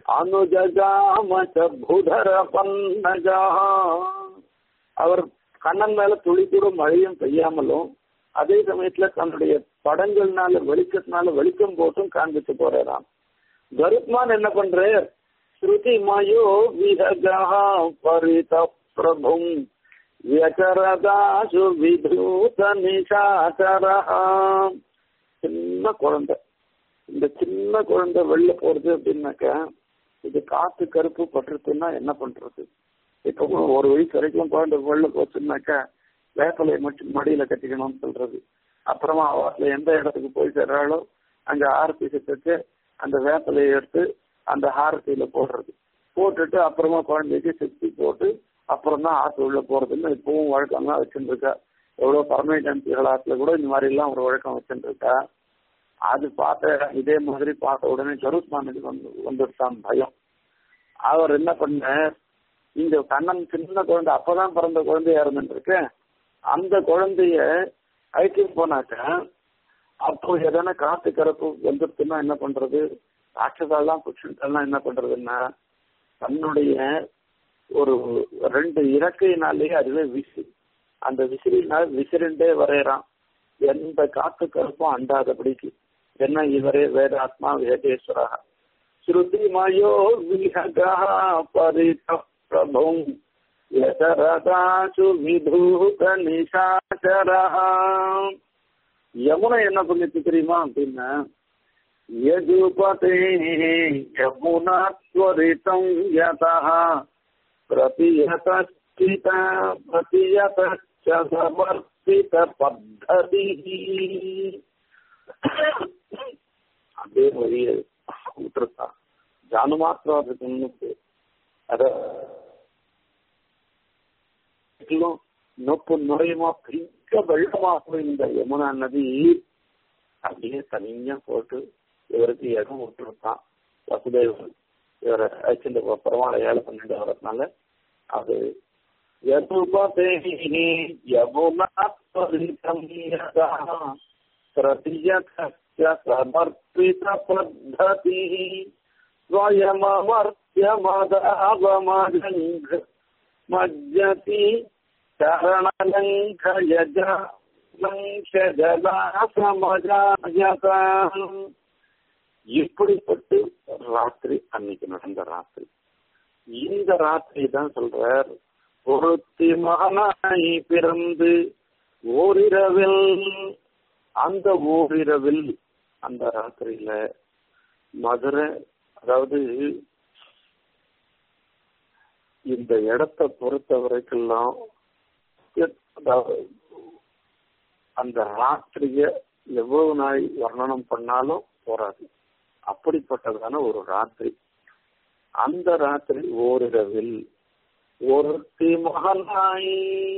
அனுஜகாமூதர பன்னகா அவர் கண்ணன் மேல துளி கூட மழையும் பெய்யாமலும் அதே சமயத்துல தன்னுடைய படங்கள்னால வெளிச்சத்தினால வெளிச்சம் போட்டும் காண்பிச்சு போறாராம் கருத்மான் என்ன பண்ற ஸ்ருதி மயோ விஹகா பரித பிரபும் வியகரதாசு விதூத நிசாச்சரம் சின்ன குழந்தை இந்த சின்ன குழந்தை வெளில போறது அப்படின்னாக்கா இது காத்து கருப்பு பட்டுருச்சுன்னா என்ன பண்றது இப்போ ஒரு வயசு வரைக்கும் குழந்தை வெளில போச்சுன்னாக்கா வேப்பலையை மட்டும் மடியில கட்டிக்கணும்னு சொல்றது அப்புறமா அவத்துல எந்த இடத்துக்கு போய் சேர்றாளோ அங்க ஆரத்தி சித்தச்சு அந்த வேப்பலையை எடுத்து அந்த ஹாரத்தியில போடுறது போட்டுட்டு அப்புறமா குழந்தைக்கு சுத்தி போட்டு அப்புறம் தான் ஆற்று உள்ள போறதுன்னு இப்பவும் வழக்கம் தான் வச்சுட்டு இருக்கா எவ்வளவு பரமேட்டன்சிகள் ஆற்றுல கூட இந்த மாதிரி எல்லாம் ஒரு வழக்கம் வச்சுட்டு இருக்கா அது பார்த்த இதே மாதிரி பார்த்த உடனே ஜெருஸ்மானுக்கு வந்து வந்துட்டான் பயம் அவர் என்ன பண்ண இந்த கண்ணன் சின்ன குழந்தை அப்பதான் பிறந்த குழந்தையா இருந்துருக்கு அந்த குழந்தைய அழைச்சிட்டு போனாக்க அப்போ எதனா காத்து கரப்பு வந்துருச்சுன்னா என்ன பண்றது ராட்சதாலாம் புட்செல்லாம் என்ன பண்றதுன்னா தன்னுடைய ஒரு ரெண்டு இறக்கையினாலேயே அதுவே விசி அந்த விசிறினால் விசிறிண்டே வரையறான் எந்த காத்து கருப்பும் அண்டாதபடிக்கு என்ன இவரே வேதாத்மா வேதேஸ்வரா ஸ்ருதிமயோ விஹகா பரித பிரபும் யசரதாசு விதூத நிசாச்சரா யமுனை என்ன பண்ணிச்சு தெரியுமா அப்படின்னா யஜுபதே யமுனா ஸ்வரிதம் யதா प्रतियतश्चित प्रतियतश्च समर्पित பத்ததி அதே வழியை விட்டுருக்கான் ஜானு மாத்திரம் அதுக்கு அத நொப்பு நுழையுமா பெரிய வெள்ளமாகும் இந்த யமுனா நதி அப்படியே தனியா போட்டு இவருக்கு இடம் விட்டுருக்கான் வசுதேவன் இவரை அழைச்சிட்டு பெருமாளை ஏழை பண்ணிட்டு வரதுனால அது யதுபதேஹி யமுனாத்வரிதம் யதா பிரதியதஸ்ய சமர்ப்பித பத்ததி ஸ்வயமமர்த்திய மதாவமஜங்க மஜ்ஜதி சரணலங்கயஜ லங்கஜலாசமஜாயதாம் இப்படிப்பட்டு ராத்திரி அன்னைக்கு நடந்த ராத்திரி இந்த ராத்திரி தான் சொல்றார் ஒருத்தி மகனாய் பிறந்து ஓரிரவில் அந்த ஓரிரவில் அந்த ராத்திரியில மதுரை அதாவது இந்த இடத்தை பொறுத்த வரைக்கெல்லாம் அந்த ராத்திரிய எவ்வளவு நாள் வர்ணனம் பண்ணாலும் போராது அப்படிப்பட்டதான ஒரு ராத்திரி அந்த ராத்திரி ஓரிரவில் ஒருத்தி மகனாய்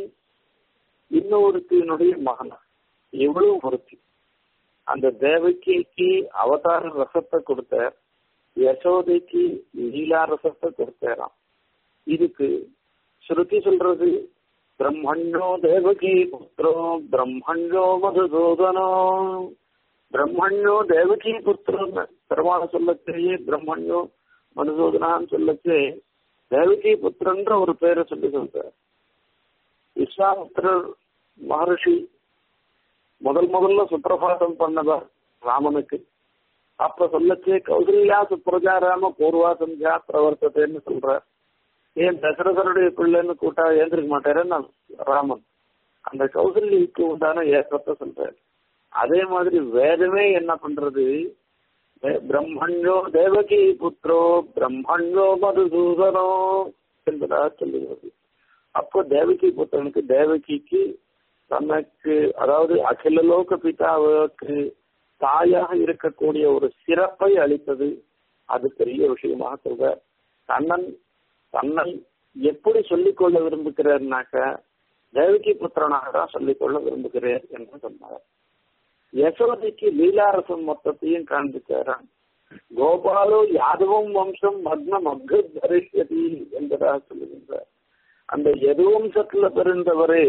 இன்னொருத்தினுடைய மகனா எவ்வளவு ஒருத்தி அந்த தேவகிக்கு அவதார ரசத்தை கொடுத்த யசோதைக்கு லீலா ரசத்தை கொடுத்தாராம் இதுக்கு ஸ்ருதி சொல்றது பிரம்மண்ணோ தேவகி புத்திரோ பிரம்மண்ணோ மதுசூதனோ பிரம்மண்ணோ தேவகி புத்திரன்னு பெருமாளை சொல்லச்சேயே பிரம்மண்ணோ மதுசூதனான்னு சொல்லச்சே தேவகி புத்திரன்ற ஒரு பேரை சொல்லி சொல்றார் விஸ்வாமித்திரர் மகர்ஷி முதல் முதல்ல சுப்பிரபாதம் பண்ணவர் ராமனுக்கு அப்ப சொல்லச்சே கௌசல்யா சுப்ரஜா ராம பூர்வா சந்தியா பிரவர்த்தத்தைன்னு சொல்றார் ஏன் தசரதனுடைய பிள்ளைன்னு கூட்டா ஏந்திருக்க மாட்டாருன்னு ராமன் அந்த கௌசல்யக்கு உண்டான ஏற்றத்தை சொல்றாரு அதே மாதிரி வேதமே என்ன பண்றது பிரம்மண்யோ தேவகி புத்திரோ பிரம்மண்யோ மதுசூதனோ என்பதாக சொல்லுகிறது அப்போ தேவகி புத்திரனுக்கு தேவகிக்கு தனக்கு அதாவது அகில லோக பிதாவுக்கு தாயாக இருக்கக்கூடிய ஒரு சிறப்பை அளித்தது அது பெரிய விஷயமாக சொல்ற கண்ணன் தன்னை எப்படி சொல்லிக்கொள்ள விரும்புகிறார்னாக்க தேவகி புத்திரனாக தான் சொல்லிக்கொள்ள விரும்புகிறேன் என்று சொன்னார் யசோதைக்கு லீலாரசம் மொத்தத்தையும் காண்பிச்சாராம் கோபாலோ யாதவம் வம்சம் மக்னம் அக்ரு தரிசதி என்பதாக சொல்லுகின்றார் அந்த எது வம்சத்துல பிறந்தவரே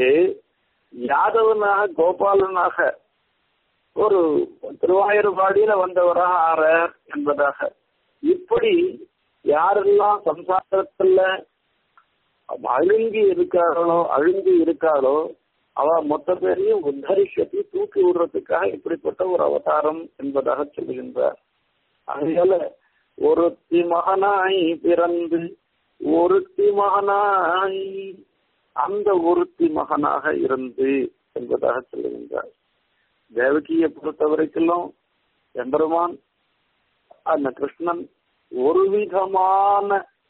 யாதவனாக கோபாலனாக ஒரு திருவாயூர்பாடியில வந்தவராக ஆறார் என்பதாக இப்படி யாரெல்லாம் சம்சாரத்துல அழுங்கி இருக்கார்களோ அழுங்கி இருக்காளோ அவ மொத்த பேரையும் உத்தரிஷத்தை தூக்கி விடுறதுக்காக இப்படிப்பட்ட ஒரு அவதாரம் என்பதாக சொல்லுகின்றார் அதனால ஒருத்தி மகனாய் பிறந்து ஒருத்தி மகனாய் அந்த ஒருத்தி மகனாக இருந்து என்பதாக சொல்லுகின்றார் தேவகியை பொறுத்த வரைக்கும் எம்பெருமான் அந்த கிருஷ்ணன் ஒரு விதமான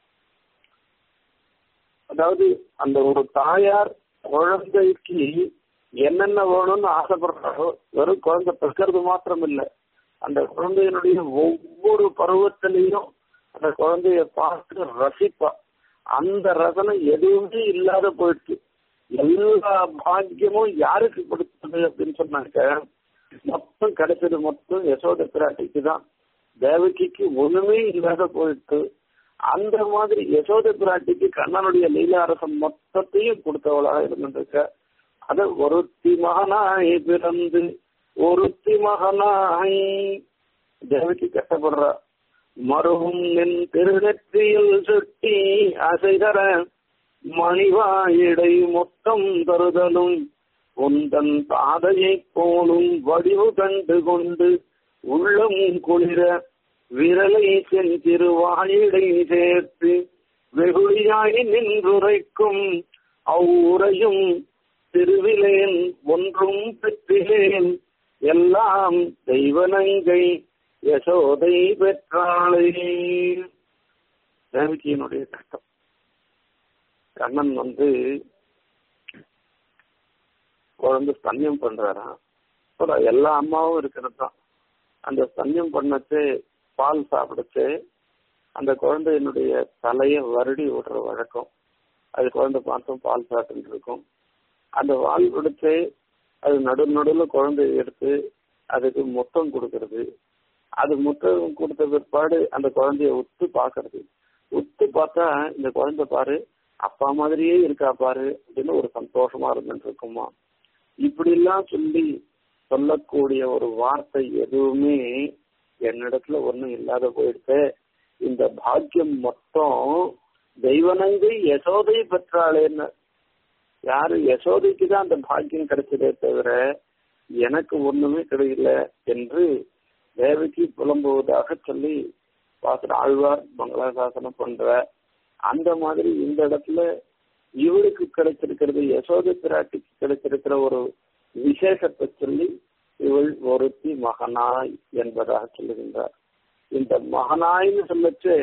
அதாவது அந்த ஒரு தாயார் குழந்தைக்கு என்னென்ன வேணும்னு ஆசைப்படுறாரோ வெறும் குழந்தை பிறக்கிறது மாத்திரம் இல்லை அந்த குழந்தையினுடைய ஒவ்வொரு பருவத்திலையும் அந்த குழந்தைய பார்த்து ரசிப்பா அந்த ரசனை எதுவுமே இல்லாத போயிடுச்சு எல்லா பாக்கியமும் யாருக்கு கொடுத்தது அப்படின்னு சொன்னாக்க மொத்தம் கிடைச்சது மொத்தம் யசோத பிராட்டிக்கு தான் தேவகிக்கு ஒண்ணுமே இல்லாத போயிட்டு அந்த மாதிரி யசோத பிராட்டிக்கு கண்ணனுடைய லீலாரசம் மொத்தத்தையும் கொடுத்தவளாக இருந்திருக்க அத ஒருத்தி மகனாய் பிறந்து ஒருத்தி மகனாய் தேவகி கஷ்டப்படுறா மருவும் நின் திருநெற்றியில் சுட்டி அசைதர மணிவாயிடை மொத்தம் தருதலும் உந்தன் பாதையைப் போலும் வடிவு கண்டு கொண்டு உள்ளம் குளிர விரலை சென்றிரு வாயிடை சேர்த்து வெகுளியாய் நின்றுரைக்கும் அவ்வுரையும் திருவிலேன் ஒன்றும் பெற்றிலேன் எல்லாம் தெய்வனங்கை யசோதை பெற்றாளே தேவகியினுடைய கஷ்டம் கண்ணன் வந்து குழந்தை ஸ்தன்யம் பண்றாராம் ஒரு எல்லா அம்மாவும் இருக்கிறது தான் அந்த ஸ்தன்யம் பண்ணச்சு பால் சாப்பிடுச்சு அந்த குழந்தையினுடைய தலையை வருடி விடுற வழக்கம் அது குழந்தை பார்த்தோம் பால் சாப்பிட்டு இருக்கும் அந்த வால் பிடிச்சு அது நடு நடுவில் குழந்தைய எடுத்து அதுக்கு முத்தம் கொடுக்கறது அது முத்தம் கொடுத்த பிற்பாடு அந்த குழந்தைய உத்து பாக்குறது உத்து பார்த்தா இந்த குழந்தை பாரு அப்பா மாதிரியே இருக்கா பாரு அப்படின்னு ஒரு சந்தோஷமா இருந்துட்டு இருக்குமா இப்படி எல்லாம் சொல்லி சொல்லக்கூடிய ஒரு வார்த்தை எதுவுமே என்னிடத்துல ஒண்ணும் இல்லாத போயிடுச்சு இந்த பாக்கியம் மொத்தம் தெய்வனங்கை யசோதை பெற்றாளேன்னு யாரு யசோதைக்கு தான் அந்த பாக்கியம் கிடைச்சதே தவிர எனக்கு ஒண்ணுமே கிடைக்கல என்று தேவகி புலம்புவதாக சொல்லி வாசன ஆழ்வார் மங்களாசாசனம் பண்ற அந்த மாதிரி இந்த இடத்துல இவளுக்கு கிடைச்சிருக்கிறது யசோத பிராட்டிக்கு கிடைச்சிருக்கிற ஒரு விசேஷத்தை சொல்லி இவள் ஒருத்தி மகனாய் என்பதாக சொல்லுகின்றார் இந்த மகனாய்னு சொல்லச்சு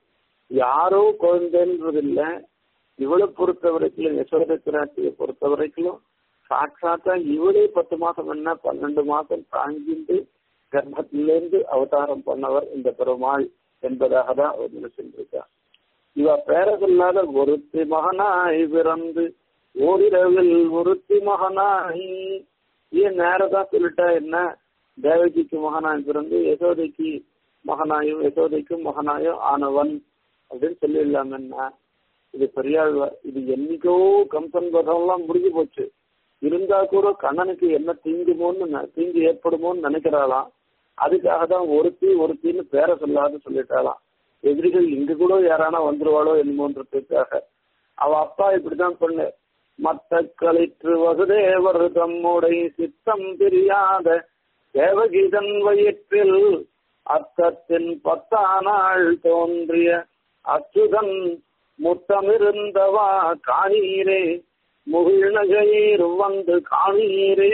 யாரோ குழந்தைன்றது இல்ல இவளை பொறுத்த வரைக்கும் யசோத பிராட்டியை பொறுத்த வரைக்கும் சாட்சாத்தா இவளே பத்து மாசம் என்ன பன்னெண்டு மாசம் தாங்கிட்டு கர்ப்பத்திலிருந்து அவதாரம் பண்ணவர் இந்த பெருமாள் என்பதாக தான் அவர் நினைச்சிருக்கார் இவ பேரதில்லாத ஒருத்தி மகனாய் பிறந்து ஓரிரவில் ஒருத்தி மகனாய் ஏன் நேரதான் சொல்லிட்டா என்ன தேவகிக்கு மகனாய் பிறந்து யசோதைக்கு மகனாயும் யசோதைக்கும் மகனாயும் ஆனவன் அப்படின்னு சொல்லிடலாம் என்ன இது பெரியாழ்வார் இது என்னைக்கோ கம்சன் எல்லாம் முடிஞ்சு போச்சு இருந்தா கூட கண்ணனுக்கு என்ன தீங்குமோன்னு தீங்கு ஏற்படுமோன்னு நினைக்கிறாளாம் அதுக்காக தான் ஒருத்தி ஒருத்தின்னு பேரை சொல்லாத சொல்லிட்டாளாம் எதிரிகள் இங்க கூட யாரானா வந்துருவாளோ என்னமோன்றதுக்காக அவ அப்பா இப்படிதான் சொன்ன மத்த களிற்று வசுதேவர் தம்முடைய சித்தம் பிரியாத தேவகீதன் வயிற்றில் அத்தத்தின் பத்தானாள் தோன்றிய அச்சுதன் முத்தமிருந்தவா காணீரே முகிழ்நகையீர் வந்து காணீரே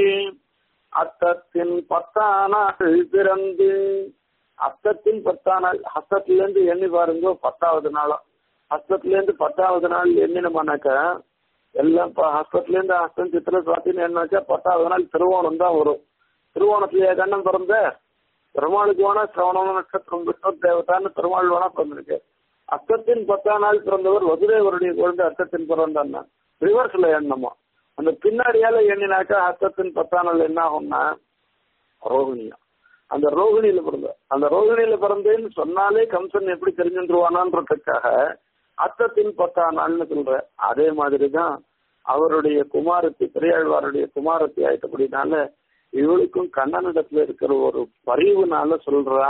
அத்தத்தின் பத்தானாள் பிறந்து அஸ்தத்தின் பத்தாம் நாள் ஹஸ்தத்திலேருந்து எண்ணி பாருங்க பத்தாவது நாளா ஹஸ்தத்திலேருந்து பத்தாவது நாள் எண்ணினோம்னாக்கா எல்லாம் இப்போ ஹஸ்தத்திலேருந்து ஹஸ்தம் சித்திர சுவாத்தின்னு என்னாச்சா பத்தாவது நாள் திருவோணம் தான் வரும் திருவோணத்திலேயே கண்ணன் பிறந்த பெருமாளுக்கு வேணா சிரவணம் நட்சத்திரம் விஷ்ணு தேவதான்னு பெருமாள் வேணா பிறந்திருக்கு அஸ்தத்தின் பத்தாம் நாள் பிறந்தவர் வசுதேவருடைய குழந்தை அர்த்தத்தின் பிறந்தான்னா ரிவர்ஸ்ல எண்ணமா அந்த பின்னாடியால எண்ணினாக்கா அர்த்தத்தின் பத்தாம் நாள் என்ன ஆகும்னா ரோகிணியா அந்த ரோகிணியில பிறந்த அந்த ரோகிணியில பிறந்தேன்னு சொன்னாலே கம்சன் எப்படி தெரிஞ்சுருவானான்றதுக்காக அத்தத்தின் பத்தாம் நாள்னு சொல்ற அதே மாதிரிதான் அவருடைய குமாரத்தி பெரியாழ்வாருடைய குமாரத்தி ஆயிட்டபடினால இவளுக்கும் கண்ணனிடத்துல இருக்கிற ஒரு பரிவுனால சொல்றா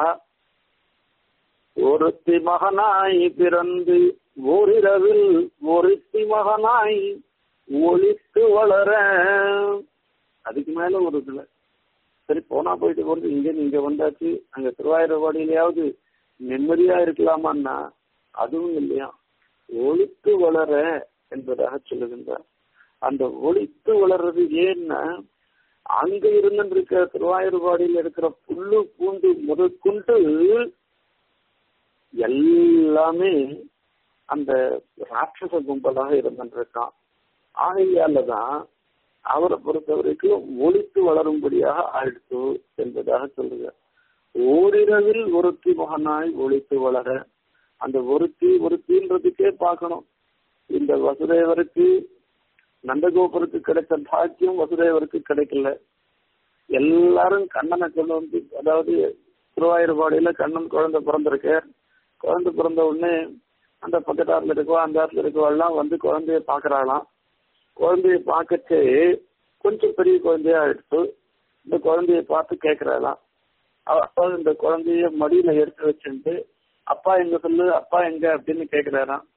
ஒருத்தி மகனாய் பிறந்து ஓரிரவில் ஒருத்தி மகனாய் ஒளித்து வளர அதுக்கு மேல ஒரு இதுல சரி போனா போயிட்டு போறது இங்க இங்க வந்தாச்சு அங்க திருவாயூரவாடியிலயாவது நிம்மதியா இருக்கலாமான்னா அதுவும் இல்லையா ஒழித்து வளர என்பதாக சொல்லுகின்றார் அந்த ஒழித்து வளர்றது ஏன்னா அங்க இருந்திருக்க திருவாயூர்பாடியில் இருக்கிற புல்லு பூண்டு முதற்கொண்டு எல்லாமே அந்த ராட்சச கும்பலாக இருந்திருக்கான் ஆகையாலதான் அவரை பொறுத்த வரைக்கும் ஒழித்து வளரும்படியாக ஆயிடுத்து என்பதாக சொல்லுங்க ஓரிரவில் ஒருத்தி மகனாய் ஒழித்து வளர அந்த ஒருத்தி ஒருத்தின்றதுக்கே பார்க்கணும் இந்த வசுதேவருக்கு நந்தகோபுருக்கு கிடைத்த பாக்கியம் வசுதேவருக்கு கிடைக்கல எல்லாரும் கண்ணனை கொண்டு வந்து அதாவது திருவாயூர்பாடியில கண்ணன் குழந்தை பிறந்திருக்கு குழந்தை பிறந்த உடனே அந்த பக்கத்தாரில் இருக்கோ அந்த இடத்துல இருக்கோ எல்லாம் வந்து குழந்தைய பாக்குறாளாம் குழந்தைய பார்க்கச்சு கொஞ்சம் பெரிய குழந்தையா எடுத்து இந்த குழந்தைய பார்த்து கேட்கிறாளாம் அப்பா இந்த குழந்தைய மடியில எடுத்து வச்சுட்டு அப்பா எங்க சொல்லு அப்பா எங்க அப்படின்னு கேக்குறாராம்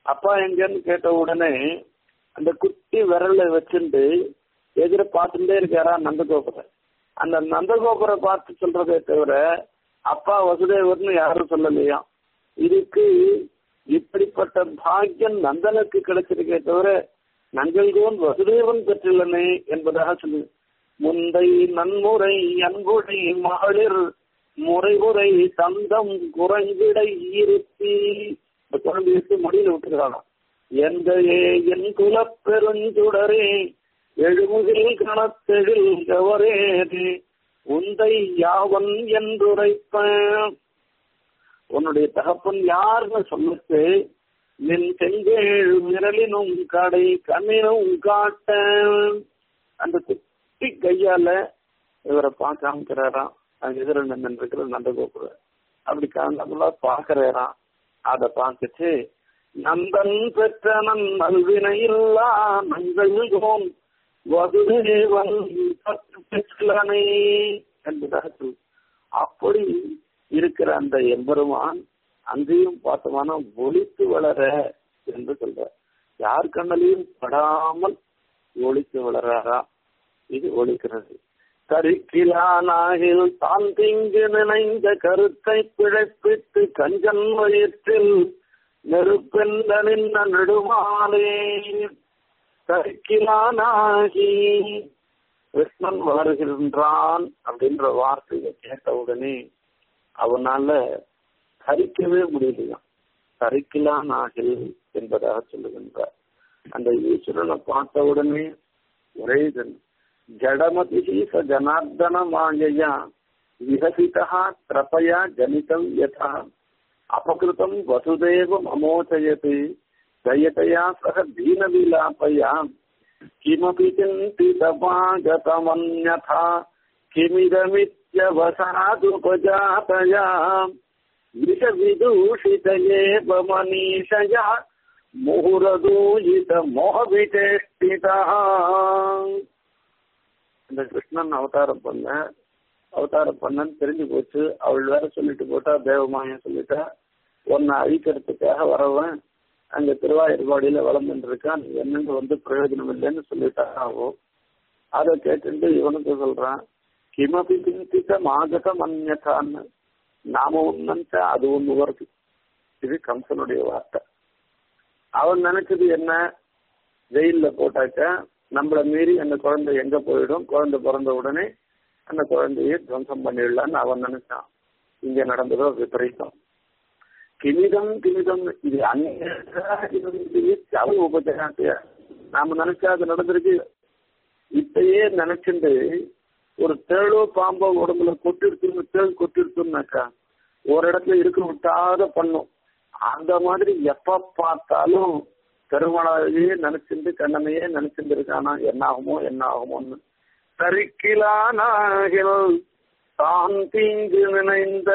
அப்பா எங்கன்னு கேட்ட உடனே அந்த குட்டி விரல்ல வச்சுட்டு எதிர பார்த்துட்டே இருக்காரா நந்தகோபுரை அந்த நந்தகோபுரை பார்த்து சொல்றதே தவிர அப்பா வசுதேவர்னு யாரும் சொல்லலையா இதுக்கு இப்படிப்பட்ட பாக்கியம் நந்தனுக்கு கிடைச்சிருக்கே தவிர நங்கள்கோன் வசுதேவன் பெற்றுள்ளனே என்பதாக சொல்லு முந்தை நன்முறை அன்புடை மகளிர் முறைமுறை தந்தம் குறைவிடை இருத்தி இந்த குழந்தை எடுத்து முடியல விட்டுக்கிறாங்க எந்த என் குலப் பெருஞ்சுடரே எழுமுகில் கணத்தெழில் கவரேது உந்தை யாவன் என்றுரைப்ப உன்னுடைய தகப்பன் யாருன்னு சொல்லிட்டு நின் செங்கேழ் விரலினும் கடை கண்ணினும் காட்ட அந்த குட்டி கையால இவரை பார்க்காமக்கிறாராம் அங்க எதிர நின்று இருக்கிற நந்தகோபுர அப்படி காணாமலா பாக்குறாராம் அத பார்த்துட்டு நந்தன் பெற்ற நன் நல்வினை இல்லா நங்கள் கோன் வதுதேவன் பெற்றனே என்பதாக சொல் அப்படி இருக்கிற அந்த எம்பெருமான் அங்கேயும் பார்த்தோம்னா ஒளித்து வளர என்று சொல்ற யார் கண்ணலையும் படாமல் ஒளித்து வளராரா இது ஒழிக்கிறது கருக்கிலானாகில் தான் திங்கு நினைந்த கருத்தை பிழைப்பித்து கஞ்சன் வயிற்றில் நெருப்பென்ற நின்ன நெடுமாலே கருக்கிலானாகி கிருஷ்ணன் வளர்கின்றான் அப்படின்ற வார்த்தையை கேட்ட உடனே அவனால கரிக்கவே முடியலையாம் கரிக்கலாம் ஆகில் என்பதாக சொல்லுகின்றார் அந்த ஈஸ்வரனை பார்த்த உடனே ஒரே ஜடமதி ச ஜனார்தன மாயையா விகசிதா திரபயா ஜனிதம் யதா அபகிருதம் வசுதேவம் அமோச்சயத்து தயதையா சக தீனவிலாபயா கிமபி சிந்திதமாகதமன்யதா கிமிதமித்யவசாதுபஜாதயா விஷவிதூஷிதயேவ மनीषया முகுரதூயித மோகவிச்சேஷ்டிதா இந்த கிருஷ்ணன் அவதாரம் பண்ண அவதாரம் பண்ணன்னு தெரிஞ்சு போச்சு அவள் வேற சொல்லிட்டு போட்டா தேவமாயம் சொல்லிட்டா உன்னை அழிக்கிறதுக்காக வரவன் அங்க திருவாயூர்பாடியில வளர்ந்துட்டு இருக்கான் என்னன்னு வந்து பிரயோஜனம் இல்லைன்னு சொல்லிட்டாவோ அதை கேட்டுட்டு இவனுக்கு சொல்றான் கிமபி சிந்தித்த மாகத மன்யதான்னு நாம ஒன்னு நினைச்சா அது ஒண்ணு வருது இது கம்சனுடைய வார்த்தை அவன் நினைச்சது என்ன ஜெயில போட்டாக்கா நம்மள மீறி அந்த குழந்தை எங்க போயிடும் குழந்தை பிறந்த உடனே அந்த குழந்தைய துவம்சம் பண்ணிடலான்னு அவன் நினைச்சான் இங்க நடந்ததோ விபரீதம் கிமிதம் கிமிதம் இது அந்நிய உபச்சாரத்தைய நாம நினைச்சா அது நடந்திருக்கு இப்பயே நினைச்சுட்டு ஒரு தேளோ பாம்போ உடம்புல கொட்டிருத்துன்னு தேள் கொட்டிருத்துனாக்கா ஒரு இடத்துல இருக்க விட்டாத பண்ணும் அந்த மாதிரி எப்ப பார்த்தாலும் பெருமாளையே நினைச்சிருந்து கண்ணனையே நினைச்சிருந்து இருக்கானா என்ன ஆகுமோ என்ன ஆகுமோன்னு சரிக்கிலானாகில் தான் தீங்கு நினைந்த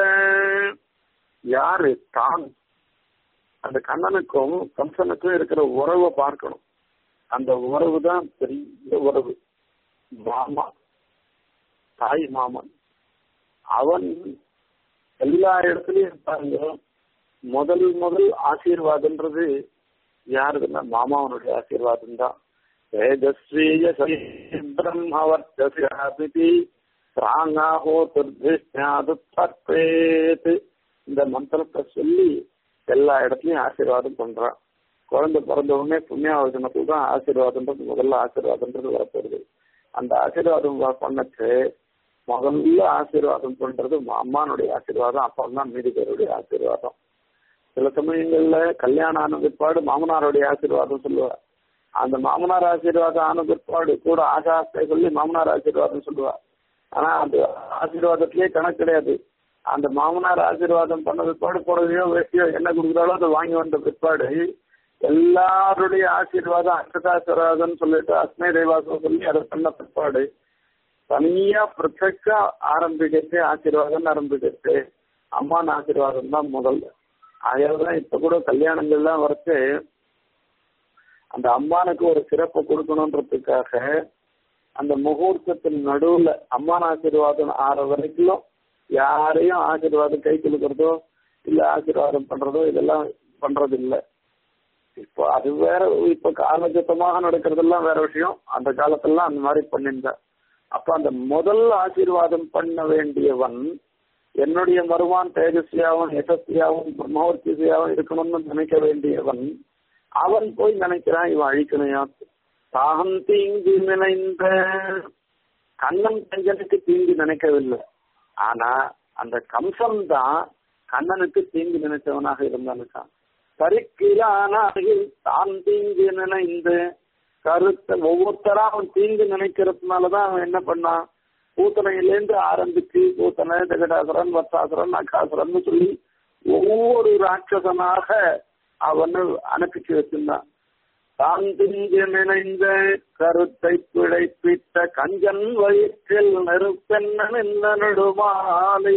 யாரு தான் அந்த கண்ணனுக்கும் கம்சனுக்கும் இருக்கிற உறவை பார்க்கணும் அந்த உறவு தான் பெரிய உறவு மாமா தாய் மாமன் அவன் எல்லா இடத்துலயும் இருப்பாங்க முதல் முதல் ஆசீர்வாதம்ன்றது யாருதுன்னா மாமாவனுடைய ஆசீர்வாதம் தான் வேதஸ்வீய பிரம்மவர்த்தி பிராங்காஹோ துர்திஷ்டாது தற்பேத் இந்த மந்திரத்தை சொல்லி எல்லா இடத்துலயும் ஆசீர்வாதம் பண்றான் குழந்தை பிறந்த உடனே புண்ணியாவசனத்துக்கு தான் ஆசீர்வாதம்ன்றது முதல்ல ஆசீர்வாதம்ன்றது வரப்போகுது அந்த ஆசீர்வாதம் பண்ணச்சு முதல்ல ஆசீர்வாதம் பண்றது அம்மானுடைய ஆசீர்வாதம் அப்புறம் தான் மீதி பேருடைய ஆசீர்வாதம் சில சமயங்கள்ல கல்யாணம் ஆன பிற்பாடு மாமனாருடைய ஆசீர்வாதம் சொல்லுவா அந்த மாமனார் ஆசீர்வாதம் ஆன பிற்பாடு கூட ஆகாசத்தை சொல்லி மாமனார் ஆசீர்வாதம் சொல்லுவா ஆனா அந்த ஆசீர்வாதத்திலே கணக்கு கிடையாது அந்த மாமனார் ஆசீர்வாதம் பண்ண பிற்பாடு புடவையோ வேட்டியோ என்ன கொடுக்குறாலோ அதை வாங்கி வந்த பிற்பாடு எல்லாருடைய ஆசீர்வாதம் அஷ்டதாசீர்வாதம் சொல்லிட்டு அஸ்மை தேவாசம் சொல்லி அதை பண்ண பிற்பாடு தனியா பிரத்யக்கா ஆரம்பிக்கிறது ஆசீர்வாதம் ஆரம்பிக்கிறது அம்மான ஆசீர்வாதம் தான் முதல்ல அதனாலதான் இப்ப கூட கல்யாணங்கள்லாம் வரைச்சு அந்த அம்மானுக்கு ஒரு சிறப்பு கொடுக்கணுன்றதுக்காக அந்த முகூர்த்தத்தின் நடுவுல அம்மான ஆசீர்வாதம் ஆற வரைக்கும் யாரையும் ஆசீர்வாதம் கை கொடுக்கறதோ இல்ல ஆசீர்வாதம் பண்றதோ இதெல்லாம் பண்றது இல்லை இப்போ அது வேற இப்ப காலகட்டமாக நடக்கிறதெல்லாம் வேற விஷயம் அந்த காலத்திலாம் அந்த மாதிரி பண்ணியிருந்தா அப்ப அந்த முதல் ஆசீர்வாதம் பண்ண வேண்டியவன் என்னுடைய மருமான் தேஜஸ்வியாவும் யசஸ்வியாவும் பிரம்மவர்த்தியாவும் இருக்கணும்னு நினைக்க வேண்டியவன் அவன் போய் நினைக்கிறான் இவன் அழிக்கணையா தாகம் தீங்கு நினைந்த கண்ணன் கஞ்சனுக்கு தீங்கு நினைக்கவில்லை ஆனா அந்த கம்சன் தான் கண்ணனுக்கு தீங்கு நினைத்தவனாக இருந்தானுக்கான் பரிக்கிலானாகில் தான் தீங்கு நினைந்து கருத்தை ஒவ்வொருத்தரா அவன் தீங்கு நினைக்கிறதுனாலதான் அவன் என்ன பண்ணான் பூத்தனையிலேருந்து ஆரம்பிச்சு பூத்தனை ஜெகடாசுரன் வத்சாசுரன் அக்காசுரன் சொல்லி ஒவ்வொரு ராட்சசனாக அவன் அனுப்பிச்சு வச்சிருந்தான் தான் திங்கு நினைந்த கருத்தை பிழைப்பித்த கஞ்சன் வயிற்றில் நெருப்பென்ன நெடுமாலை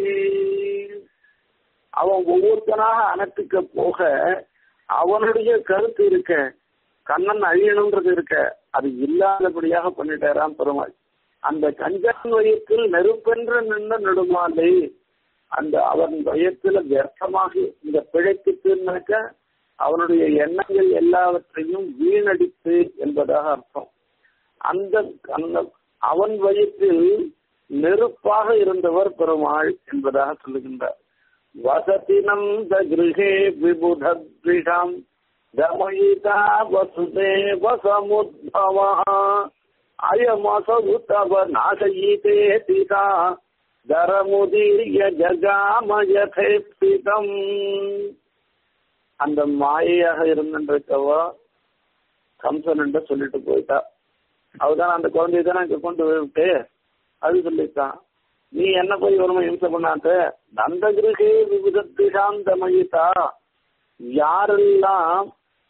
அவன் ஒவ்வொருத்தனாக அனுப்பிக்க போக அவனுடைய கருத்து இருக்க கண்ணன் அழியணுன்றது இருக்க அது இல்லாதபடியாக பண்ணிட்டாராம் பெருமாள் அந்த கஞ்சன் வயிற்றில் நெருப்பென்று நின்ற நெடுமாலை அந்த அவன் வயத்துல வியர்த்தமாக இந்த பிழைப்புக்குனாக்க அவனுடைய எண்ணங்கள் எல்லாவற்றையும் வீணடித்து என்பதாக அர்த்தம் அந்த அந்த அவன் வயிற்றில் நெருப்பாக இருந்தவர் பெருமாள் என்பதாக சொல்லுகின்றார் வசதினம் கிருஹே விபுதம் தமயிதா வசுதேவ சமுத்பவ அயமசவு தவ நாசயிதே பிதா தரமுதீரிய ஜகாமயதேப்சிதம் அந்த மாயையாக இருந்திருக்கவ கம்சன் என்று சொல்லிட்டு போயிட்டா அவதான் அந்த குழந்தைய தானே இங்க கொண்டு விட்டு அது சொல்லிட்டான் நீ என்ன போய் ஒரு இம்சை பண்ணாத்த நந்த கிருகே விவிதத்திசாந்த மயிதா யாரெல்லாம்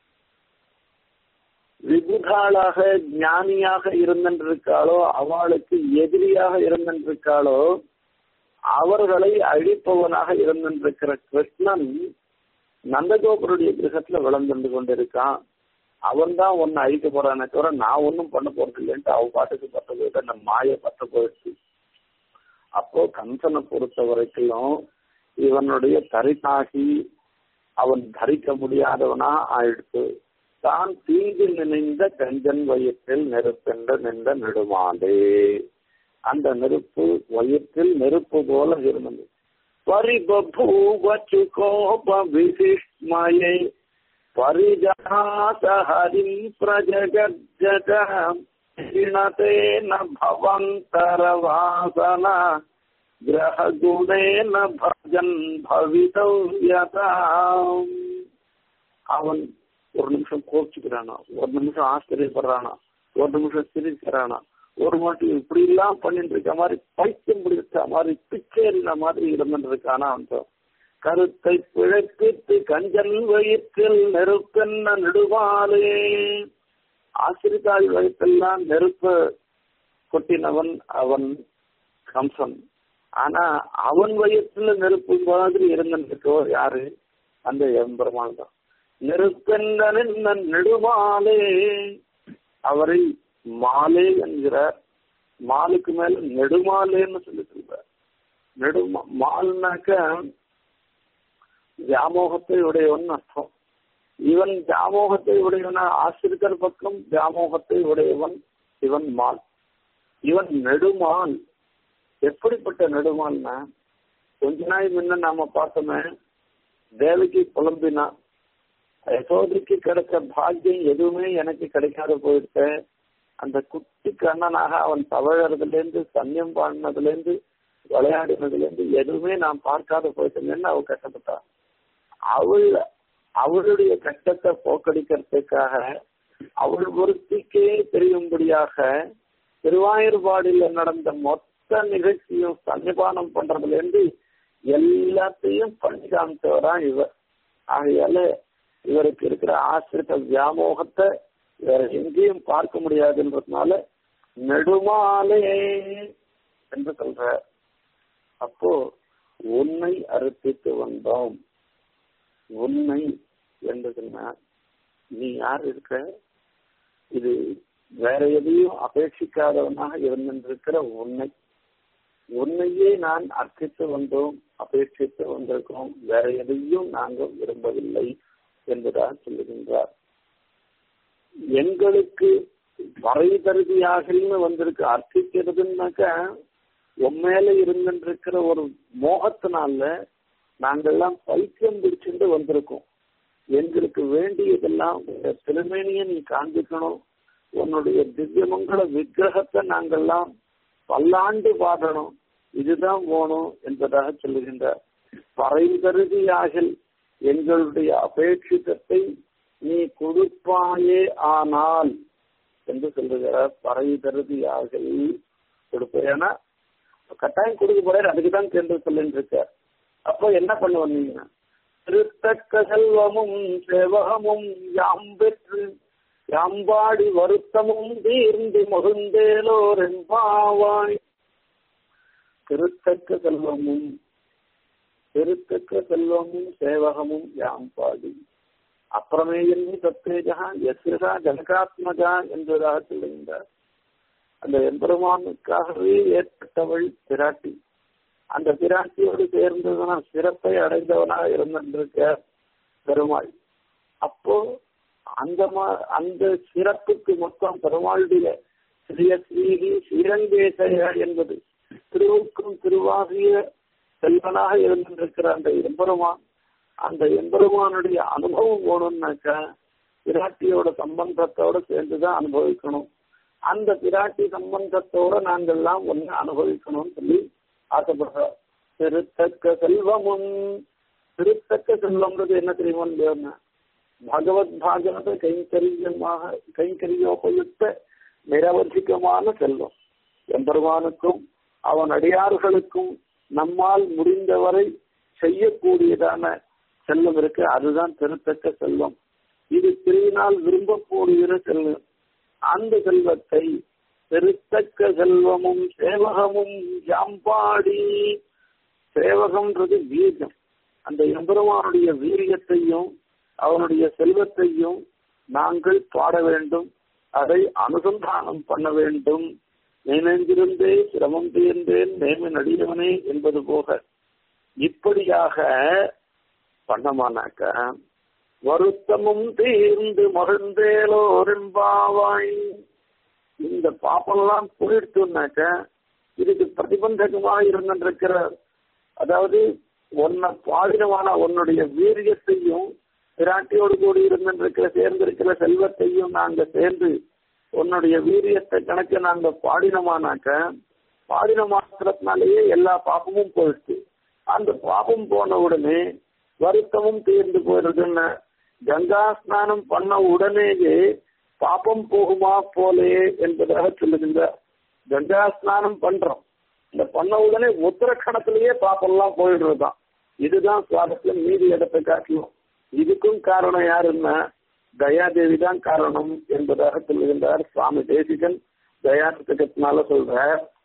விபுதாளாக ஞானியாக இருந்திருக்காளோ அவளுக்கு எதிரியாக இருந்திருக்காளோ அவர்களை அழிப்பவனாக இருந்திருக்கிற கிருஷ்ணன் நந்தகோபுருடைய கிரகத்துல விளந்து கொண்டிருக்கான் அவன் தான் ஒன்னு அழிக்க போறானே தவிர நான் ஒன்னும் பண்ண போறது இல்லைன்ட்டு அவ பாட்டுக்கு பத்த போயிட்டு அந்த மாய பத்த போயிடுச்சு அப்போ கம்சனை பொறுத்த வரைக்கும் இவனுடைய தரிசாகி அவன் தரிக்க முடியாதவனா ஆயிடுச்சு தான் தீங்கு நினைந்த கஞ்சன் வயிற்றில் நெருப்பென்ற நின்ற நெடுமாடே அந்த நெருப்பு வயிற்றில் நெருப்பு போல இருந்தது परिबभूवचु कोपविशिष्मये परिजात हरिम् प्रजगज्जग क्षीणतेन भवन्तरवासना கிரககுணேன பஜன் பவிதவ்யதா அவன் ஒரு நிமிஷம் கோச்சுக்கிறானா ஒரு நிமிஷம் ஆச்சரியப்படுறானா ஒரு நிமிஷம் சிரிக்கிறானா ஒரு மாட்டி இப்படி எல்லாம் பண்ணிட்டு இருக்க மாதிரி பைத்தியம் பிடிச்ச மாதிரி பிச்சேறின மாதிரி இருந்துட்டு இருக்கானா அந்த கருத்தை பிழைப்பித்து கஞ்சன் வயிற்றில் நெருப்பென்ன நெடுவாலே ஆசிரிதாள் வயிற்றெல்லாம் நெருப்ப கொட்டினவன் அவன் கம்சன் ஆனா அவன் வயிற்றுல நெருப்பு மாதிரி இருந்திருக்கோ யாரு அந்த எம்பெருமான் தான் நெருப்பென்ன நெடுமாலே அவரை மாலே என்கிறார் மாலுக்கு மேல நெடுமாலேன்னு சொல்லி சொல்றார் நெடுமா மால்னாக்க வியாமோகத்தை உடையவன் அர்த்தம் இவன் வியாமோகத்தை உடையவன ஆசிரியர் பக்கம் வியாமோகத்தை உடையவன் இவன் மால் இவன் நெடுமால் எப்படிப்பட்ட நெடுமால்னா கொஞ்ச நாள் முன்ன நாம பார்த்தோமே தேவகி புலம்பினா யசோதைக்கு கிடைச்ச பாக்கியம் எதுவுமே எனக்கு கிடைக்காத போயிடுச்சு அந்த குட்டி கண்ணனாக அவன் தவழறதுல இருந்து சன்னியம் பாடினதுல இருந்து விளையாடினதுல இருந்து எதுவுமே நான் பார்க்காத போயிட்டேன்னு அவ கஷ்டப்பட்டா அவள் அவளுடைய கஷ்டத்தை போக்கடிக்கிறதுக்காக அவள் ஒருத்திக்கே தெரியும்படியாக திருவாயூர்பாடியில் நடந்த மொத்த நிகழ்ச்சியும் சன்னிபானம் பண்றதுல இருந்து எல்லாத்தையும் பண்ணி காமிச்சவரான் இவர் ஆகையால இவருக்கு இருக்கிற ஆசிரித்த வியாமோகத்தை வேற எங்கேயும் பார்க்க முடியாதுன்றதுனால நெடுமாலே என்று சொல்ற அப்போ உன்னை அறுப்பித்து வந்தோம் உன்னை என்று சொன்னார் நீ யார் இருக்க இது வேற எதையும் அபேட்சிக்காதவனாக இருந்திருக்கிற உன்னை உன்னையே நான் அர்ப்பித்து வந்தோம் அபேட்சித்து வந்திருக்கோம் வேற எதையும் நாங்கள் விரும்பவில்லை என்பதாக சொல்லுகின்றார் எங்களுக்கு வரை தருதியாகன்னு வந்திருக்கு அர்த்திக்கிறதுனாக்கா உண்மையில இருந்துருக்கிற ஒரு மோகத்தினால நாங்கெல்லாம் பைத்தியம் பிடிச்சுட்டு வந்திருக்கோம் எங்களுக்கு வேண்டியதெல்லாம் உங்க திருமேனிய நீ காண்பிக்கணும் உன்னுடைய திவ்யமங்கள விக்கிரகத்தை நாங்கெல்லாம் பல்லாண்டு பாடணும் இதுதான் வேணும் என்பதாக சொல்லுகின்றார் பறைதருதியாகில் எங்களுடைய அபேட்சிதத்தை நீ கொடுப்பாயே ஆனால் என்று சொல்லுகிறார் பறைதருதியாகில் கொடுப்ப ஏன்னா கட்டாயம் கொடுக்க போறாரு அதுக்கு தான் கேட்டு சொல்லிட்டு இருக்கார் அப்போ என்ன பண்ணுவோம் நீங்க திருத்தக்க செல்வமும் சேவகமும் யாம் பெற்று யாம்பாடி வருத்தமும் தீர்ந்து மகிழ்ந்தேலோர் என்பாவாய் திருத்தக்க செல்வமும் திருத்தக்க செல்வமும் சேவகமும் யாம் பாடி அப்புறமேயன்னி தத்தேஜா எஸ்ரா ஜனகாத்மஜா என்பதாக சொல்லுகின்றார் அந்த எம்பெருமானுக்காகவே ஏற்பட்டவள் பிராட்டி அந்த பிராட்டியோடு சேர்ந்தவனா சிறப்பை அடைந்தவனாக இருந்திருக்க பெருமாள் அப்போ அந்த அந்த சிறப்புக்கு மொத்தம் பெருமாளுடைய ஸ்ரீய ஸ்ரீகி ஸ்ரீரங்கேசய என்பது திருவுக்கும் திருவாகிய செல்வனாக இருந்திருக்கிற அந்த எம்பெருமான் அந்த எம்பெருமானுடைய அனுபவம் போகணும்னாக்கா பிராட்டியோட சம்பந்தத்தோட சேர்ந்துதான் அனுபவிக்கணும் அந்த பிராட்டி சம்பந்தத்தோட நாங்கள்லாம் ஒன்னு அனுபவிக்கணும்னு சொல்லி ஆசைப்படுறோம் திருத்தக்க செல்வமும் திருத்தக்க செல்வம்ன்றது என்ன தெரியுமா பகவத் பாகவத கைங்கரியமாக கைங்கரியோபயுக்த நிரவதிகமான செல்வம் எம்பெருமானுக்கும் அவன் அடியார்களுக்கும் நம்மால் முடிந்தவரை செய்யக்கூடியதான செல்வம் இருக்கு அதுதான் திருத்தக்க செல்வம் இது திருவினால் விரும்பக்கூடிய செல்வம் அந்த செல்வத்தை திருத்தக்க செல்வமும் சேவகமும் யாம்பாடி சேவகம்ன்றது வீரியம் அந்த எம்பெருமானுடைய வீரியத்தையும் அவனுடைய செல்வத்தையும் நாங்கள் பாட வேண்டும் அதை அனுசந்தானம் பண்ண வேண்டும் நினைந்திருந்தே சிரமம் தீர்ந்தேன் நேம நடிகவனே என்பது போக இப்படியாக பண்ணமானாக்க வருத்தமும் தீர்ந்து மகிழ்ந்தேலோரெம்பாவாய் இந்த பாப்பெல்லாம் போயிடுச்சுனாக்க இதுக்கு பிரதிபந்தகமாக இருந்திருக்கிற அதாவது உன்னை பாதிரமான உன்னுடைய வீரியத்தையும் பிராட்டியோடு கூடி இருந்திருக்கிற சேர்ந்திருக்கிற செல்வத்தையும் நாங்க சேர்ந்து உன்னுடைய வீரியத்தை கணக்கு நாங்க பாடினோமானாக்க பாடின மாத்திரத்தினாலேயே எல்லா பாப்பமும் போயிடுச்சு அந்த பாப்பம் போன உடனே வருத்தமும் தீர்ந்து போயிடுதுன்னு கங்கா ஸ்நானம் பண்ண உடனேயே பாப்பம் போகுமா போலே என்பதாக சொல்லுகின்ற கங்கா ஸ்நானம் பண்றோம் இந்த பண்ண உடனே உத்தரக்கணத்திலேயே பாப்பெல்லாம் போயிடுறதுதான் இதுதான் சுவாரஸ்யம் மீதி இடத்தை காட்டணும் இதுக்கும் காரணம் யாருன்னா தயாதேவி தான் காரணம் என்பதாக சொல்லுகின்றார் சுவாமி தேசிகன் தயாசதகத்தினால சொல்ற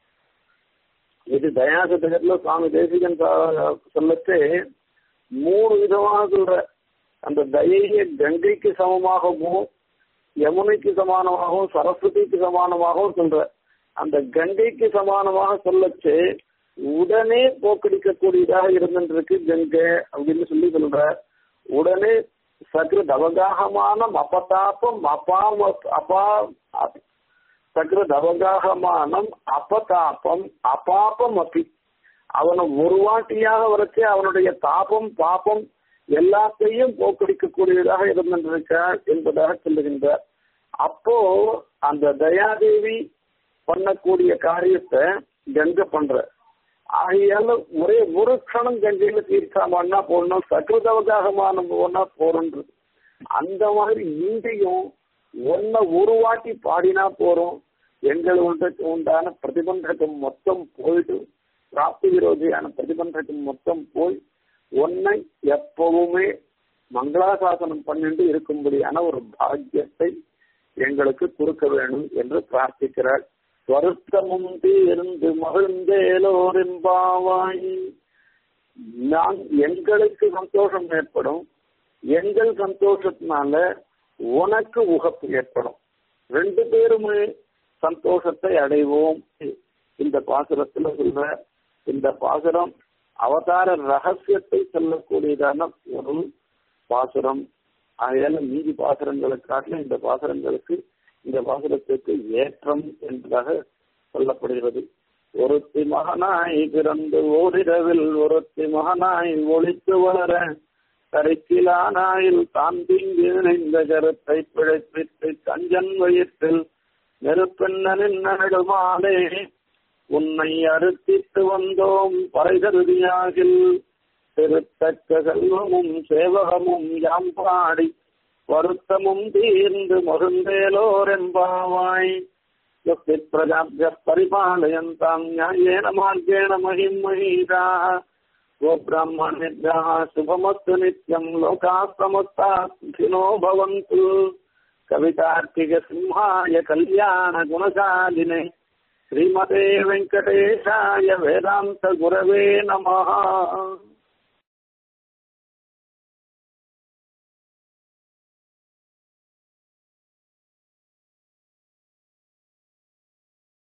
இது தயாசதகத்துல சுவாமி தேசிகன் சொல்லச்சு மூணு விதமாக சொல்ற அந்த தயைய கங்கைக்கு சமமாகவும் யமுனைக்கு சமானமாகவும் சரஸ்வதிக்கு சமானமாகவும் சொல்ற அந்த கங்கைக்கு சமானமாக சொல்லச்சு உடனே போக்கடிக்கக்கூடியதாக இருந்துருக்கு கங்கை அப்படின்னு சொல்லி சொல்ற உடனே சகிருத் அவகாகமானம் அபதாபம் அபாம அப்பா சகிருத் அவகாகமானம் அபதாபம் அபாபம் அப்பி அவனை ஒரு வாட்டியாக வரைச்சு அவனுடைய தாபம் பாபம் எல்லாத்தையும் போக்கடிக்கக்கூடியதாக இருந்திருக்கார் என்பதாக சொல்லுகின்றார் அப்போ அந்த தயாதேவி பண்ணக்கூடிய காரியத்தை கங்கை பண்ற ஆகையால ஒரே ஒரு க்ஷணம் கங்கையில தீர்த்தாமன்னா போடணும் சகிருதவகாகமான ஒன்னா போறன்றது அந்த மாதிரி இங்கேயும் ஒன்ன ஒரு வாட்டி பாடினா போறோம் எங்களுக்கு உண்டான பிரதிபந்தகம் மொத்தம் போயிட்டு பிராப்தி விரோதியான பிரதிபந்தகம் மொத்தம் போய் ஒன்னை எப்பவுமே மங்களாசாசனம் பண்ணிட்டு இருக்கும்படியான ஒரு பாக்கியத்தை எங்களுக்கு கொடுக்க வேண்டும் என்று பிரார்த்திக்கிறார் வருத்தமும் தீர்ந்து மகிழ்ந்தேலோரெம்பாவாய் நான் எங்களுக்கு சந்தோஷம் ஏற்படும் எங்கள் சந்தோஷத்தினால உனக்கு உகப்பு ஏற்படும் ரெண்டு பேருமே சந்தோஷத்தை அடைவோம் இந்த பாசுரத்துல சொல்ற இந்த பாசுரம் அவதார ரகசியத்தை சொல்லக்கூடியதான ஒரு பாசுரம் ஆகையால மீதி பாசுரங்களுக்கு காட்டிலும் இந்த பாசுரங்களுக்கு இந்த பாசுரத்திற்கு ஏற்றம் என்பதாக சொல்லப்படுகிறது ஒருத்தி மகனாய் பிறந்து ஓரிரவில் ஒருத்தி மகனாய் ஒழித்து வளர கரைக்கிலானாயில் தான் திங்கு இணைந்த கருத்தை பிழைப்பித்து கஞ்சன் வயிற்றில் நெருப்பெண்ணனின் நடுமாலே உன்னை அறுத்தித்து வந்தோம் பறைகருதியாகில் திருத்தக்க செல்வமும் சேவகமும் யாம் பாடி வருத்தமும் தீர்ந்து மருந்தேலோரெம்பாவாய் பிரஜாபிய பரிபாலயந்தாம் நியாயேன மார்கேண மகிம் மகீரா गोब्राह्मणेभ्यः शुभमस्तु नित्यम् लोकाः समस्ताः सुखिनो भवन्तु कवितार्किकसिंहाय कल्याणगुणशालिने श्रीमते वेङ्कटेशाय वेदान्तगुरवे नमः